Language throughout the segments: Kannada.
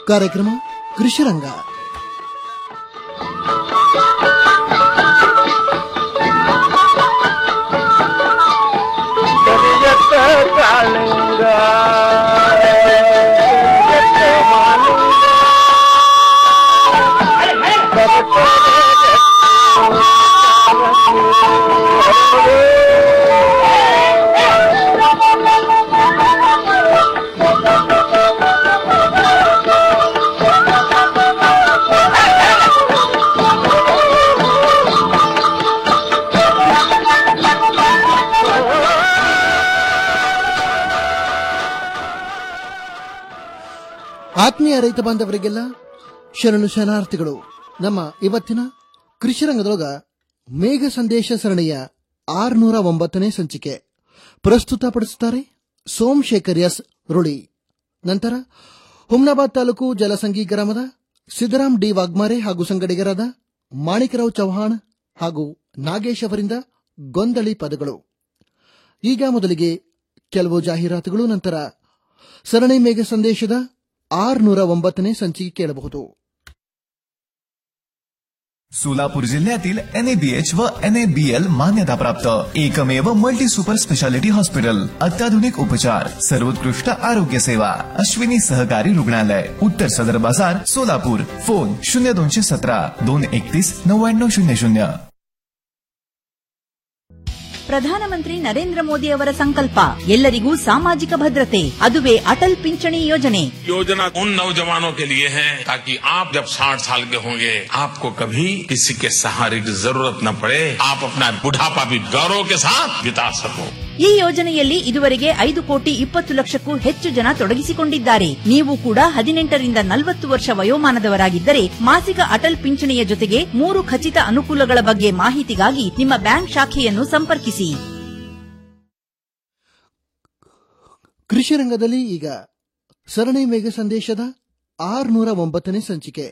ಕಾರ್ಯಕ್ರಮ ಕೃಷಿರಂಗ ಕರಿಯತ್ತ ಕಾಳಿಂಗ ಕರಿಯತ್ತ ಮಾಲಿಂಗ ಆತ್ಮೀಯ ರೈತ ಬಾಂಧವರಿಗೆಲ್ಲ ಶರಣು ಶರಣಾರ್ಥಿಗಳು ನಮ್ಮ ಇವತ್ತಿನ ಕೃಷಿರಂಗದೊಳಗ ಮೇಘ ಸಂದೇಶ ಸರಣಿಯ ಆರ್ನೂರ ಒಂಬತ್ತನೇ ಸಂಚಿಕೆ ಪ್ರಸ್ತುತಪಡಿಸುತ್ತಾರೆ ಸೋಮಶೇಖರ್ ಎಸ್ ರುಳಿ ನಂತರ ಹುಮ್ನಾಬಾದ್ ತಾಲೂಕು ಜಲಸಂಗಿ ಗ್ರಾಮದ ಸಿದ್ದರಾಮ್ ಡಿ ವಾಗ್ಮಾರೆ ಹಾಗೂ ಸಂಗಡಿಗರಾದ ಮಾಣಿಕರಾವ್ ಚೌಹಾಣ್ ಹಾಗೂ ನಾಗೇಶ್ ಅವರಿಂದ ಗೊಂದಳಿ ಪದಗಳು ಈಗ ಮೊದಲಿಗೆ ಕೆಲವು ಜಾಹೀರಾತುಗಳು ನಂತರ ಸರಣಿ ಮೇಘ ಸಂದೇಶದ ಆರ್ನೂರ ಒಂಬತ್ತನೇ ಸಂಚಿಕೆ ಕೇಳಬಹುದು सोलापूर जिल्ह्यातील एनएबीएच व एनएबीएल मान्यताप्राप्त एकमेव मल्टी सुपर स्पेशालिटी हॉस्पिटल अत्याधुनिक उपचार सर्वोत्कृष्ट आरोग्य सेवा अश्विनी सहकारी रुग्णालय उत्तर सदर बाजार सोलापूर फोन शून्य दोनशे सतरा दोन एकतीस नव्याण्णव शून्य शून्य ಪ್ರಧಾನಮಂತ್ರಿ ನರೇಂದ್ರ ಮೋದಿ ಅವರ ಸಂಕಲ್ಪ ಎಲ್ಲರಿಗೂ ಸಾಮಾಜಿಕ ಭದ್ರತೆ ಅದುವೇ ಅಟಲ್ ಪಿಂಚಣಿ ಯೋಜನೆ योजना उन नौजवानों के लिए है ताकि आप जब 60 साल के होंगे आपको कभी किसी के सहारे की जरूरत न पड़े आप अपना बुढ़ापा भी गौरव के साथ बिता सको ಈ ಯೋಜನೆಯಲ್ಲಿ ಇದುವರೆಗೆ ಐದು ಕೋಟಿ ಇಪ್ಪತ್ತು ಲಕ್ಷಕ್ಕೂ ಹೆಚ್ಚು ಜನ ತೊಡಗಿಸಿಕೊಂಡಿದ್ದಾರೆ ನೀವು ಕೂಡ ಹದಿನೆಂಟರಿಂದ ನಲವತ್ತು ವರ್ಷ ವಯೋಮಾನದವರಾಗಿದ್ದರೆ ಮಾಸಿಕ ಅಟಲ್ ಪಿಂಚಣಿಯ ಜೊತೆಗೆ ಮೂರು ಖಚಿತ ಅನುಕೂಲಗಳ ಬಗ್ಗೆ ಮಾಹಿತಿಗಾಗಿ ನಿಮ್ಮ ಬ್ಯಾಂಕ್ ಶಾಖೆಯನ್ನು ಸಂಪರ್ಕಿಸಿ ಕೃಷಿ ರಂಗದಲ್ಲಿ ಈಗ ಸರಣಿ ಮೇಘ ಸಂದೇಶದ ಆರ್ನೂರ ಒಂಬತ್ತನೇ ಸಂಚಿಕೆ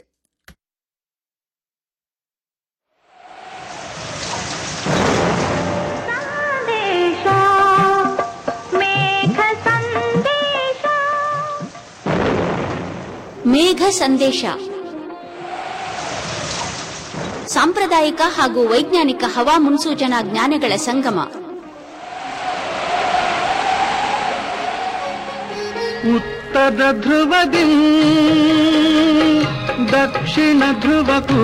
ಮೇಘ ಸಂದೇಶ ಸಾಂಪ್ರದಾಯಿಕ ಹಾಗೂ ವೈಜ್ಞಾನಿಕ ಹವಾ ಮುನ್ಸೂಚನಾ ಜ್ಞಾನಗಳ ಸಂಗಮ ಉತ್ತರ ಧ್ರುವದಿ ದಕ್ಷಿಣ ಧ್ರುವಕ್ಕೂ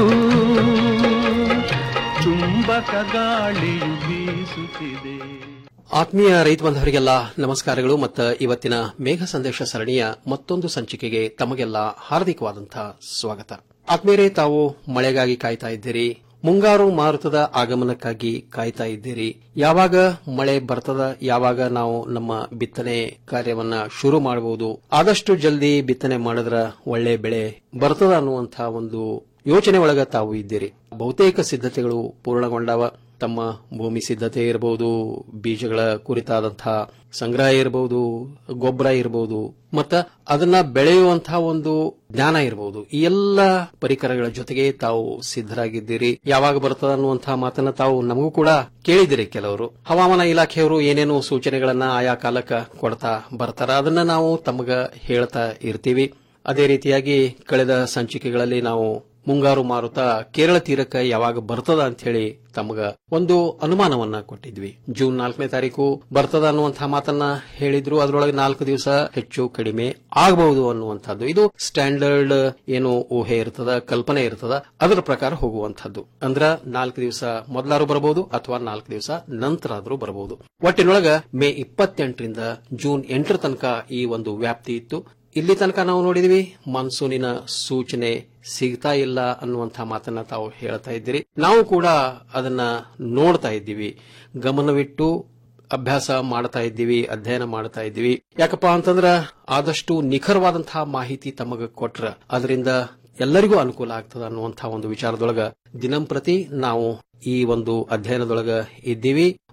ಚುಂಬಕ ಗಾಳಿಯು ಬೀಸುತ್ತಿದೆ ಆತ್ಮೀಯ ರೈತ ಬಾಂಧವರಿಗೆಲ್ಲ ನಮಸ್ಕಾರಗಳು ಮತ್ತು ಇವತ್ತಿನ ಮೇಘ ಸಂದೇಶ ಸರಣಿಯ ಮತ್ತೊಂದು ಸಂಚಿಕೆಗೆ ತಮಗೆಲ್ಲ ಹಾರ್ದಿಕವಾದಂತಹ ಸ್ವಾಗತ ಆತ್ಮೀಯರೇ ತಾವು ಮಳೆಗಾಗಿ ಕಾಯ್ತಾ ಇದ್ದೀರಿ ಮುಂಗಾರು ಮಾರುತದ ಆಗಮನಕ್ಕಾಗಿ ಕಾಯ್ತಾ ಇದ್ದೀರಿ ಯಾವಾಗ ಮಳೆ ಬರ್ತದ ಯಾವಾಗ ನಾವು ನಮ್ಮ ಬಿತ್ತನೆ ಕಾರ್ಯವನ್ನ ಶುರು ಮಾಡಬಹುದು ಆದಷ್ಟು ಜಲ್ದಿ ಬಿತ್ತನೆ ಮಾಡಿದ್ರ ಒಳ್ಳೆ ಬೆಳೆ ಬರ್ತದ ಅನ್ನುವಂತಹ ಒಂದು ಯೋಚನೆ ಒಳಗ ತಾವು ಇದ್ದೀರಿ ಬಹುತೇಕ ಸಿದ್ಧತೆಗಳು ಪೂರ್ಣಗೊಂಡವ ತಮ್ಮ ಭೂಮಿ ಸಿದ್ಧತೆ ಇರಬಹುದು ಬೀಜಗಳ ಕುರಿತಾದಂತಹ ಸಂಗ್ರಹ ಇರಬಹುದು ಗೊಬ್ಬರ ಇರಬಹುದು ಮತ್ತ ಅದನ್ನ ಬೆಳೆಯುವಂತಹ ಒಂದು ಜ್ಞಾನ ಇರಬಹುದು ಈ ಎಲ್ಲ ಪರಿಕರಗಳ ಜೊತೆಗೆ ತಾವು ಸಿದ್ಧರಾಗಿದ್ದೀರಿ ಯಾವಾಗ ಬರ್ತದ ಅನ್ನುವಂತಹ ಮಾತನ್ನ ತಾವು ನಮಗೂ ಕೂಡ ಕೇಳಿದಿರಿ ಕೆಲವರು ಹವಾಮಾನ ಇಲಾಖೆಯವರು ಏನೇನು ಸೂಚನೆಗಳನ್ನ ಆಯಾ ಕಾಲಕ್ಕ ಕೊಡ್ತಾ ಬರ್ತಾರ ಅದನ್ನ ನಾವು ತಮಗ ಹೇಳ್ತಾ ಇರ್ತೀವಿ ಅದೇ ರೀತಿಯಾಗಿ ಕಳೆದ ಸಂಚಿಕೆಗಳಲ್ಲಿ ನಾವು ಮುಂಗಾರು ಮಾರುತ ಕೇರಳ ತೀರಕ್ಕೆ ಯಾವಾಗ ಬರ್ತದ ಅಂತ ಹೇಳಿ ತಮಗ ಒಂದು ಅನುಮಾನವನ್ನ ಕೊಟ್ಟಿದ್ವಿ ಜೂನ್ ನಾಲ್ಕನೇ ತಾರೀಕು ಬರ್ತದ ಅನ್ನುವಂತಹ ಮಾತನ್ನ ಹೇಳಿದ್ರು ಅದರೊಳಗೆ ನಾಲ್ಕು ದಿವಸ ಹೆಚ್ಚು ಕಡಿಮೆ ಆಗಬಹುದು ಅನ್ನುವಂಥದ್ದು ಇದು ಸ್ಟ್ಯಾಂಡರ್ಡ್ ಏನು ಊಹೆ ಇರ್ತದ ಕಲ್ಪನೆ ಇರ್ತದ ಅದರ ಪ್ರಕಾರ ಹೋಗುವಂತಹದ್ದು ಅಂದ್ರ ನಾಲ್ಕು ದಿವಸ ಮೊದಲಾರು ಬರಬಹುದು ಅಥವಾ ನಾಲ್ಕು ದಿವಸ ನಂತರ ಆದ್ರೂ ಬರಬಹುದು ಒಟ್ಟಿನೊಳಗ ಮೇ ಇಪ್ಪತ್ತೆಂಟರಿಂದ ಜೂನ್ ಎಂಟರ ತನಕ ಈ ಒಂದು ವ್ಯಾಪ್ತಿ ಇತ್ತು ಇಲ್ಲಿ ತನಕ ನಾವು ನೋಡಿದ್ವಿ ಮಾನ್ಸೂನಿನ ಸೂಚನೆ ಸಿಗ್ತಾ ಇಲ್ಲ ಅನ್ನುವಂತಹ ಮಾತನ್ನ ತಾವು ಹೇಳ್ತಾ ಇದ್ದೀರಿ ನಾವು ಕೂಡ ಅದನ್ನ ನೋಡ್ತಾ ಇದ್ದೀವಿ ಗಮನವಿಟ್ಟು ಅಭ್ಯಾಸ ಮಾಡ್ತಾ ಇದ್ದೀವಿ ಅಧ್ಯಯನ ಮಾಡ್ತಾ ಇದ್ದೀವಿ ಯಾಕಪ್ಪ ಅಂತಂದ್ರ ಆದಷ್ಟು ನಿಖರವಾದಂತಹ ಮಾಹಿತಿ ತಮಗ ಕೊಟ್ರ ಅದರಿಂದ ಎಲ್ಲರಿಗೂ ಅನುಕೂಲ ಆಗ್ತದ ಅನ್ನುವಂತಹ ಒಂದು ವಿಚಾರದೊಳಗ ದಿನಂಪ್ರತಿ ನಾವು ಈ ಒಂದು ಅಧ್ಯಯನದೊಳಗ ಇದ್ದೀವಿ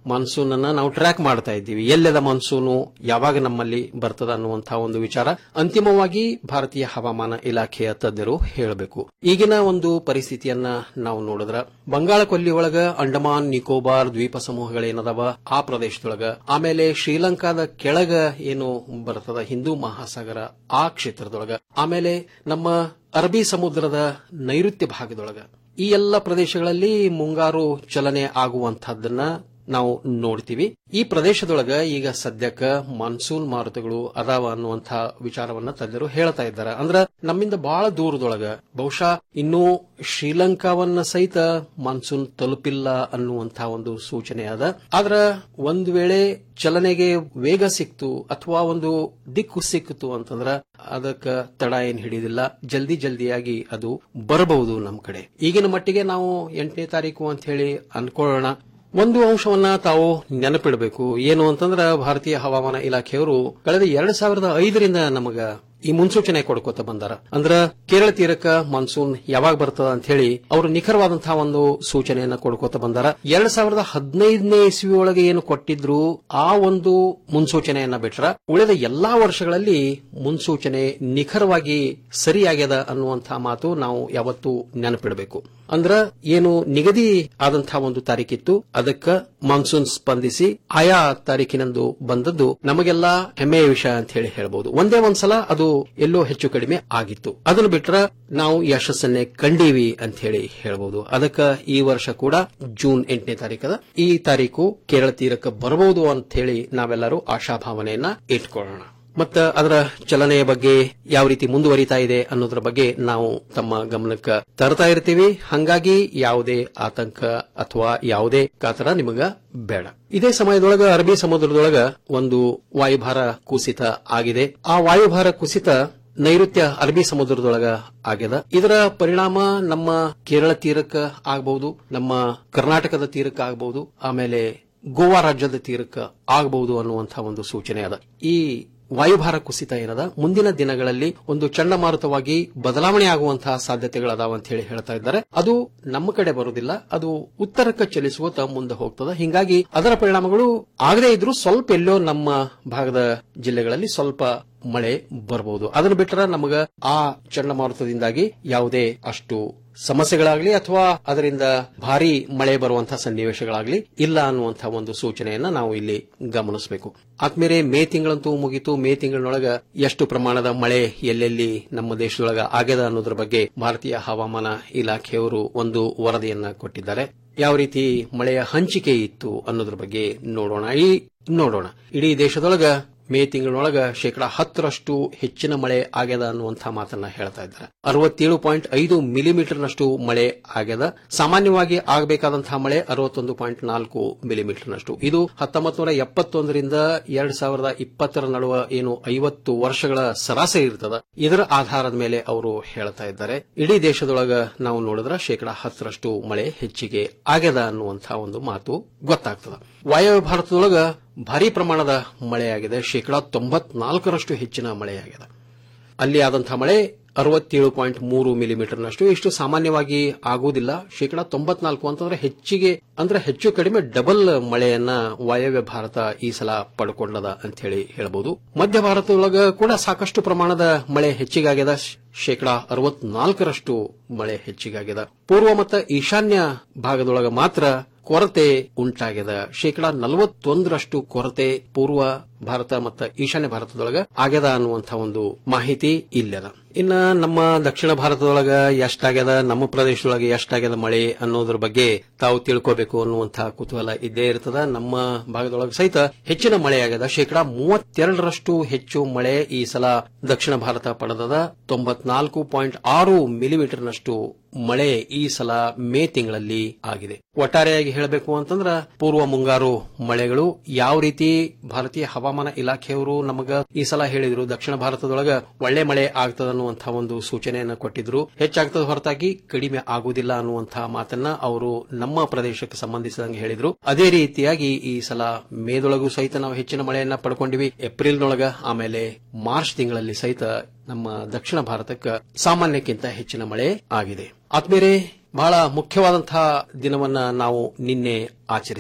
ಮಾನ್ಸೂನ್ ಅನ್ನ ನಾವು ಟ್ರ್ಯಾಕ್ ಮಾಡ್ತಾ ಇದ್ದೀವಿ ಎಲ್ಲದ ಮಾನ್ಸೂನು ಯಾವಾಗ ನಮ್ಮಲ್ಲಿ ಬರ್ತದ ಅನ್ನುವಂತಹ ಒಂದು ವಿಚಾರ ಅಂತಿಮವಾಗಿ ಭಾರತೀಯ ಹವಾಮಾನ ಇಲಾಖೆಯ ತಜ್ಞರು ಹೇಳಬೇಕು ಈಗಿನ ಒಂದು ಪರಿಸ್ಥಿತಿಯನ್ನ ನಾವು ನೋಡಿದ್ರ ಬಂಗಾಳ ಕೊಲ್ಲಿ ಒಳಗ ಅಂಡಮಾನ್ ನಿಕೋಬಾರ್ ದ್ವೀಪ ಸಮೂಹಗಳೇನದವ ಆ ಪ್ರದೇಶದೊಳಗ ಆಮೇಲೆ ಶ್ರೀಲಂಕಾದ ಕೆಳಗ ಏನು ಬರ್ತದ ಹಿಂದೂ ಮಹಾಸಾಗರ ಆ ಕ್ಷೇತ್ರದೊಳಗ ಆಮೇಲೆ ನಮ್ಮ ಅರಬ್ಬಿ ಸಮುದ್ರದ ನೈಋತ್ಯ ಭಾಗದೊಳಗ ಈ ಎಲ್ಲ ಪ್ರದೇಶಗಳಲ್ಲಿ ಮುಂಗಾರು ಚಲನೆ ಆಗುವಂತಹದ್ದನ್ನ ನಾವು ನೋಡ್ತೀವಿ ಈ ಪ್ರದೇಶದೊಳಗ ಈಗ ಸದ್ಯಕ್ಕ ಮಾನ್ಸೂನ್ ಮಾರುತಗಳು ಅದಾವ ಅನ್ನುವಂಥ ವಿಚಾರವನ್ನ ತಜ್ಞರು ಹೇಳ್ತಾ ಇದ್ದಾರೆ ಅಂದ್ರ ನಮ್ಮಿಂದ ಬಹಳ ದೂರದೊಳಗ ಬಹುಶಃ ಇನ್ನೂ ಶ್ರೀಲಂಕಾವನ್ನ ಸಹಿತ ಮಾನ್ಸೂನ್ ತಲುಪಿಲ್ಲ ಅನ್ನುವಂಥ ಒಂದು ಸೂಚನೆ ಅದ ಆದ್ರ ಒಂದ್ ವೇಳೆ ಚಲನೆಗೆ ವೇಗ ಸಿಕ್ತು ಅಥವಾ ಒಂದು ದಿಕ್ಕು ಸಿಕ್ತು ಅಂತಂದ್ರ ಅದಕ್ಕ ತಡ ಏನ್ ಹಿಡಿದಿಲ್ಲ ಜಲ್ದಿ ಜಲ್ದಿಯಾಗಿ ಅದು ಬರಬಹುದು ನಮ್ ಕಡೆ ಈಗಿನ ಮಟ್ಟಿಗೆ ನಾವು ಎಂಟನೇ ತಾರೀಕು ಅಂತ ಹೇಳಿ ಅನ್ಕೊಳ್ಳೋಣ ಒಂದು ಅಂಶವನ್ನ ತಾವು ನೆನಪಿಡಬೇಕು ಏನು ಅಂತಂದ್ರ ಭಾರತೀಯ ಹವಾಮಾನ ಇಲಾಖೆಯವರು ಕಳೆದ ಎರಡ್ ಸಾವಿರದ ಐದರಿಂದ ನಮಗ ಈ ಮುನ್ಸೂಚನೆ ಕೊಡ್ಕೋತ ಬಂದಾರ ಅಂದ್ರ ಕೇರಳ ತೀರಕ್ಕ ಮಾನ್ಸೂನ್ ಯಾವಾಗ ಬರ್ತದ ಅಂತ ಹೇಳಿ ಅವರು ನಿಖರವಾದಂತಹ ಒಂದು ಸೂಚನೆಯನ್ನ ಕೊಡ್ಕೋತ ಬಂದಾರ ಎರಡ್ ಸಾವಿರದ ಹದಿನೈದನೇ ಇಸ್ವಿ ಒಳಗೆ ಏನು ಕೊಟ್ಟಿದ್ರು ಆ ಒಂದು ಮುನ್ಸೂಚನೆಯನ್ನ ಬಿಟ್ರ ಉಳಿದ ಎಲ್ಲಾ ವರ್ಷಗಳಲ್ಲಿ ಮುನ್ಸೂಚನೆ ನಿಖರವಾಗಿ ಸರಿಯಾಗ್ಯದ ಅನ್ನುವಂತಹ ಮಾತು ನಾವು ಯಾವತ್ತೂ ನೆನಪಿಡಬೇಕು ಅಂದ್ರ ಏನು ನಿಗದಿ ಆದಂತಹ ಒಂದು ತಾರೀಕಿತ್ತು ಅದಕ್ಕ ಮಾನ್ಸೂನ್ ಸ್ಪಂದಿಸಿ ಆಯಾ ತಾರೀಕಿನಂದು ಬಂದದ್ದು ನಮಗೆಲ್ಲ ಹೆಮ್ಮೆಯ ವಿಷಯ ಅಂತ ಹೇಳಿ ಹೇಳ್ಬಹುದು ಒಂದೇ ಒಂದ್ಸಲ ಅದು ಎಲ್ಲೋ ಹೆಚ್ಚು ಕಡಿಮೆ ಆಗಿತ್ತು ಅದನ್ನು ಬಿಟ್ರ ನಾವು ಯಶಸ್ಸನ್ನೇ ಕಂಡೀವಿ ಅಂತ ಹೇಳಿ ಹೇಳ್ಬಹುದು ಅದಕ್ಕ ಈ ವರ್ಷ ಕೂಡ ಜೂನ್ ಎಂಟನೇ ತಾರೀಕದ ಈ ತಾರೀಕು ಕೇರಳ ತೀರಕ್ಕೆ ಬರಬಹುದು ಅಂತ ಹೇಳಿ ನಾವೆಲ್ಲರೂ ಆಶಾಭಾವನೆಯನ್ನ ಇಟ್ಕೊಳ್ಳೋಣ ಮತ್ತ ಅದರ ಚಲನೆಯ ಬಗ್ಗೆ ಯಾವ ರೀತಿ ಮುಂದುವರಿತಾ ಇದೆ ಅನ್ನೋದ್ರ ಬಗ್ಗೆ ನಾವು ತಮ್ಮ ಗಮನಕ್ಕೆ ತರ್ತಾ ಇರ್ತೀವಿ ಹಂಗಾಗಿ ಯಾವುದೇ ಆತಂಕ ಅಥವಾ ಯಾವುದೇ ಕಾತರ ನಿಮಗ ಬೇಡ ಇದೇ ಸಮಯದೊಳಗ ಅರಬ್ಬಿ ಸಮುದ್ರದೊಳಗ ಒಂದು ವಾಯುಭಾರ ಕುಸಿತ ಆಗಿದೆ ಆ ವಾಯುಭಾರ ಕುಸಿತ ನೈಋತ್ಯ ಅರಬ್ಬಿ ಸಮುದ್ರದೊಳಗ ಆಗ್ಯದ ಇದರ ಪರಿಣಾಮ ನಮ್ಮ ಕೇರಳ ತೀರಕ್ಕ ಆಗಬಹುದು ನಮ್ಮ ಕರ್ನಾಟಕದ ತೀರಕ್ಕ ಆಗಬಹುದು ಆಮೇಲೆ ಗೋವಾ ರಾಜ್ಯದ ತೀರಕ್ಕ ಆಗಬಹುದು ಅನ್ನುವಂತಹ ಒಂದು ಸೂಚನೆ ಅದ ಈ ವಾಯುಭಾರ ಕುಸಿತ ಏನದ ಮುಂದಿನ ದಿನಗಳಲ್ಲಿ ಒಂದು ಚಂಡಮಾರುತವಾಗಿ ಬದಲಾವಣೆ ಆಗುವಂತಹ ಸಾಧ್ಯತೆಗಳದಾವ ಅಂತ ಹೇಳಿ ಹೇಳ್ತಾ ಇದ್ದಾರೆ ಅದು ನಮ್ಮ ಕಡೆ ಬರುವುದಿಲ್ಲ ಅದು ಉತ್ತರಕ್ಕೆ ಚಲಿಸುವ ಮುಂದೆ ಹೋಗ್ತದ ಹಿಂಗಾಗಿ ಅದರ ಪರಿಣಾಮಗಳು ಆಗದೇ ಇದ್ರೂ ಸ್ವಲ್ಪ ಎಲ್ಲೋ ನಮ್ಮ ಭಾಗದ ಜಿಲ್ಲೆಗಳಲ್ಲಿ ಸ್ವಲ್ಪ ಮಳೆ ಬರಬಹುದು ಅದನ್ನು ಬಿಟ್ಟರೆ ನಮಗ ಆ ಚಂಡಮಾರುತದಿಂದಾಗಿ ಯಾವುದೇ ಅಷ್ಟು ಸಮಸ್ಯೆಗಳಾಗ್ಲಿ ಅಥವಾ ಅದರಿಂದ ಭಾರಿ ಮಳೆ ಬರುವಂತಹ ಸನ್ನಿವೇಶಗಳಾಗ್ಲಿ ಇಲ್ಲ ಅನ್ನುವಂತಹ ಒಂದು ಸೂಚನೆಯನ್ನ ನಾವು ಇಲ್ಲಿ ಗಮನಿಸಬೇಕು ಆದ್ಮೇಲೆ ಮೇ ತಿಂಗಳಂತೂ ಮುಗಿತು ಮೇ ತಿಂಗಳೊಳಗ ಎಷ್ಟು ಪ್ರಮಾಣದ ಮಳೆ ಎಲ್ಲೆಲ್ಲಿ ನಮ್ಮ ದೇಶದೊಳಗ ಆಗ್ಯದ ಅನ್ನೋದ್ರ ಬಗ್ಗೆ ಭಾರತೀಯ ಹವಾಮಾನ ಇಲಾಖೆಯವರು ಒಂದು ವರದಿಯನ್ನ ಕೊಟ್ಟಿದ್ದಾರೆ ಯಾವ ರೀತಿ ಮಳೆಯ ಹಂಚಿಕೆ ಇತ್ತು ಅನ್ನೋದ್ರ ಬಗ್ಗೆ ನೋಡೋಣ ಈ ನೋಡೋಣ ಇಡೀ ದೇಶದೊಳಗ ಮೇ ತಿಂಗಳೊಳಗ ಶೇಕಡಾ ಹತ್ತರಷ್ಟು ಹೆಚ್ಚಿನ ಮಳೆ ಆಗ್ಯದ ಅನ್ನುವಂತಹ ಮಾತನ್ನ ಹೇಳ್ತಾ ಇದ್ದಾರೆ ಅರವತ್ತೇಳು ಪಾಯಿಂಟ್ ಐದು ಮಿಲಿಮೀಟರ್ನಷ್ಟು ಮಳೆ ಆಗ್ಯದ ಸಾಮಾನ್ಯವಾಗಿ ಆಗಬೇಕಾದಂತಹ ಮಳೆ ಅರವತ್ತೊಂದು ಪಾಯಿಂಟ್ ನಾಲ್ಕು ಮಿಲಿಮೀಟರ್ನಷ್ಟು ಇದು ಹತ್ತೊಂಬತ್ತು ನೂರ ಎಪ್ಪತ್ತೊಂದರಿಂದ ಎರಡ್ ಸಾವಿರದ ಇಪ್ಪತ್ತರ ನಡುವ ಏನು ಐವತ್ತು ವರ್ಷಗಳ ಸರಾಸರಿ ಇರ್ತದ ಇದರ ಆಧಾರದ ಮೇಲೆ ಅವರು ಹೇಳ್ತಾ ಇದ್ದಾರೆ ಇಡೀ ದೇಶದೊಳಗ ನಾವು ನೋಡಿದ್ರೆ ಶೇಕಡಾ ಹತ್ತರಷ್ಟು ಮಳೆ ಹೆಚ್ಚಿಗೆ ಆಗ್ಯದ ಅನ್ನುವಂತಹ ಒಂದು ಮಾತು ಗೊತ್ತಾಗ್ತದ ವಾಯವ್ಯ ಭಾರತದೊಳಗ ಭಾರಿ ಪ್ರಮಾಣದ ಮಳೆಯಾಗಿದೆ ಶೇಕಡಾ ತೊಂಬತ್ನಾಲ್ಕರಷ್ಟು ಹೆಚ್ಚಿನ ಮಳೆಯಾಗಿದೆ ಅಲ್ಲಿ ಆದಂತಹ ಮಳೆ ಅರವತ್ತೇಳು ಪಾಯಿಂಟ್ ಮೂರು ಮಿಲಿಮೀಟರ್ನಷ್ಟು ಇಷ್ಟು ಸಾಮಾನ್ಯವಾಗಿ ಆಗುವುದಿಲ್ಲ ಶೇಕಡಾ ತೊಂಬತ್ನಾಲ್ಕು ಅಂತಂದ್ರೆ ಹೆಚ್ಚಿಗೆ ಅಂದ್ರೆ ಹೆಚ್ಚು ಕಡಿಮೆ ಡಬಲ್ ಮಳೆಯನ್ನ ವಾಯವ್ಯ ಭಾರತ ಈ ಸಲ ಪಡ್ಕೊಂಡದ ಅಂತ ಹೇಳಿ ಹೇಳಬಹುದು ಮಧ್ಯ ಭಾರತದೊಳಗ ಕೂಡ ಸಾಕಷ್ಟು ಪ್ರಮಾಣದ ಮಳೆ ಹೆಚ್ಚಿಗಾಗ್ಯದ ಶೇಕಡಾ ಅರವತ್ನಾಲ್ಕರಷ್ಟು ಮಳೆ ಹೆಚ್ಚಿಗಾಗ್ಯದ ಪೂರ್ವ ಮತ್ತು ಈಶಾನ್ಯ ಭಾಗದೊಳಗ ಮಾತ್ರ ಕೊರತೆ ಉಂಟಾಗ್ಯದ ಶೇಕಡಾ ನಲವತ್ತೊಂದರಷ್ಟು ಕೊರತೆ ಪೂರ್ವ ಭಾರತ ಮತ್ತು ಈಶಾನ್ಯ ಭಾರತದೊಳಗ ಆಗ್ಯದ ಅನ್ನುವಂಥ ಒಂದು ಮಾಹಿತಿ ಇಲ್ಲದ ಇನ್ನ ನಮ್ಮ ದಕ್ಷಿಣ ಭಾರತದೊಳಗ ಎಷ್ಟಾಗ್ಯದ ನಮ್ಮ ಪ್ರದೇಶದೊಳಗೆ ಎಷ್ಟಾಗ್ಯದ ಮಳೆ ಅನ್ನೋದ್ರ ಬಗ್ಗೆ ತಾವು ತಿಳ್ಕೋಬೇಕು ಅನ್ನುವಂತಹ ಕುತೂಹಲ ಇದ್ದೇ ಇರ್ತದ ನಮ್ಮ ಭಾಗದೊಳಗೆ ಸಹಿತ ಹೆಚ್ಚಿನ ಮಳೆ ಆಗ್ಯದ ಶೇಕಡಾ ಮೂವತ್ತೆರಡರಷ್ಟು ಹೆಚ್ಚು ಮಳೆ ಈ ಸಲ ದಕ್ಷಿಣ ಭಾರತ ಪಡೆದದ ತೊಂಬತ್ನಾಲ್ಕು ಪಾಯಿಂಟ್ ಆರು ಮಿಲಿಮೀಟರ್ನಷ್ಟು ಮಳೆ ಈ ಸಲ ಮೇ ತಿಂಗಳಲ್ಲಿ ಆಗಿದೆ ಒಟ್ಟಾರೆಯಾಗಿ ಹೇಳಬೇಕು ಅಂತಂದ್ರ ಪೂರ್ವ ಮುಂಗಾರು ಮಳೆಗಳು ಯಾವ ರೀತಿ ಭಾರತೀಯ ಹವಾಮಾನ ಇಲಾಖೆಯವರು ನಮಗ ಈ ಸಲ ಹೇಳಿದ್ರು ದಕ್ಷಿಣ ಭಾರತದೊಳಗ ಒಳ್ಳೆ ಮಳೆ ಆಗ್ತದ ಅನ್ನುವಂತಹ ಒಂದು ಸೂಚನೆಯನ್ನ ಕೊಟ್ಟಿದ್ರು ಹೆಚ್ಚಾಗ್ತದ ಹೊರತಾಗಿ ಕಡಿಮೆ ಆಗುವುದಿಲ್ಲ ಅನ್ನುವಂತಹ ಮಾತನ್ನ ಅವರು ನಮ್ಮ ಪ್ರದೇಶಕ್ಕೆ ಸಂಬಂಧಿಸಿದಂಗೆ ಹೇಳಿದ್ರು ಅದೇ ರೀತಿಯಾಗಿ ಈ ಸಲ ಮೇದೊಳಗೂ ಸಹಿತ ನಾವು ಹೆಚ್ಚಿನ ಮಳೆಯನ್ನ ಪಡ್ಕೊಂಡಿವಿ ಏಪ್ರಿಲ್ನೊಳಗ ಆಮೇಲೆ ಮಾರ್ಚ್ ತಿಂಗಳಲ್ಲಿ ಸಹಿತ ನಮ್ಮ ದಕ್ಷಿಣ ಭಾರತಕ್ಕೆ ಸಾಮಾನ್ಯಕ್ಕಿಂತ ಹೆಚ್ಚಿನ ಮಳೆ ಆಗಿದೆ ಆದ್ಮೇಲೆ ಬಹಳ ಮುಖ್ಯವಾದಂತಹ ದಿನವನ್ನ ನಾವು ನಿನ್ನೆ ಆಚರಿಸ್ತೀವಿ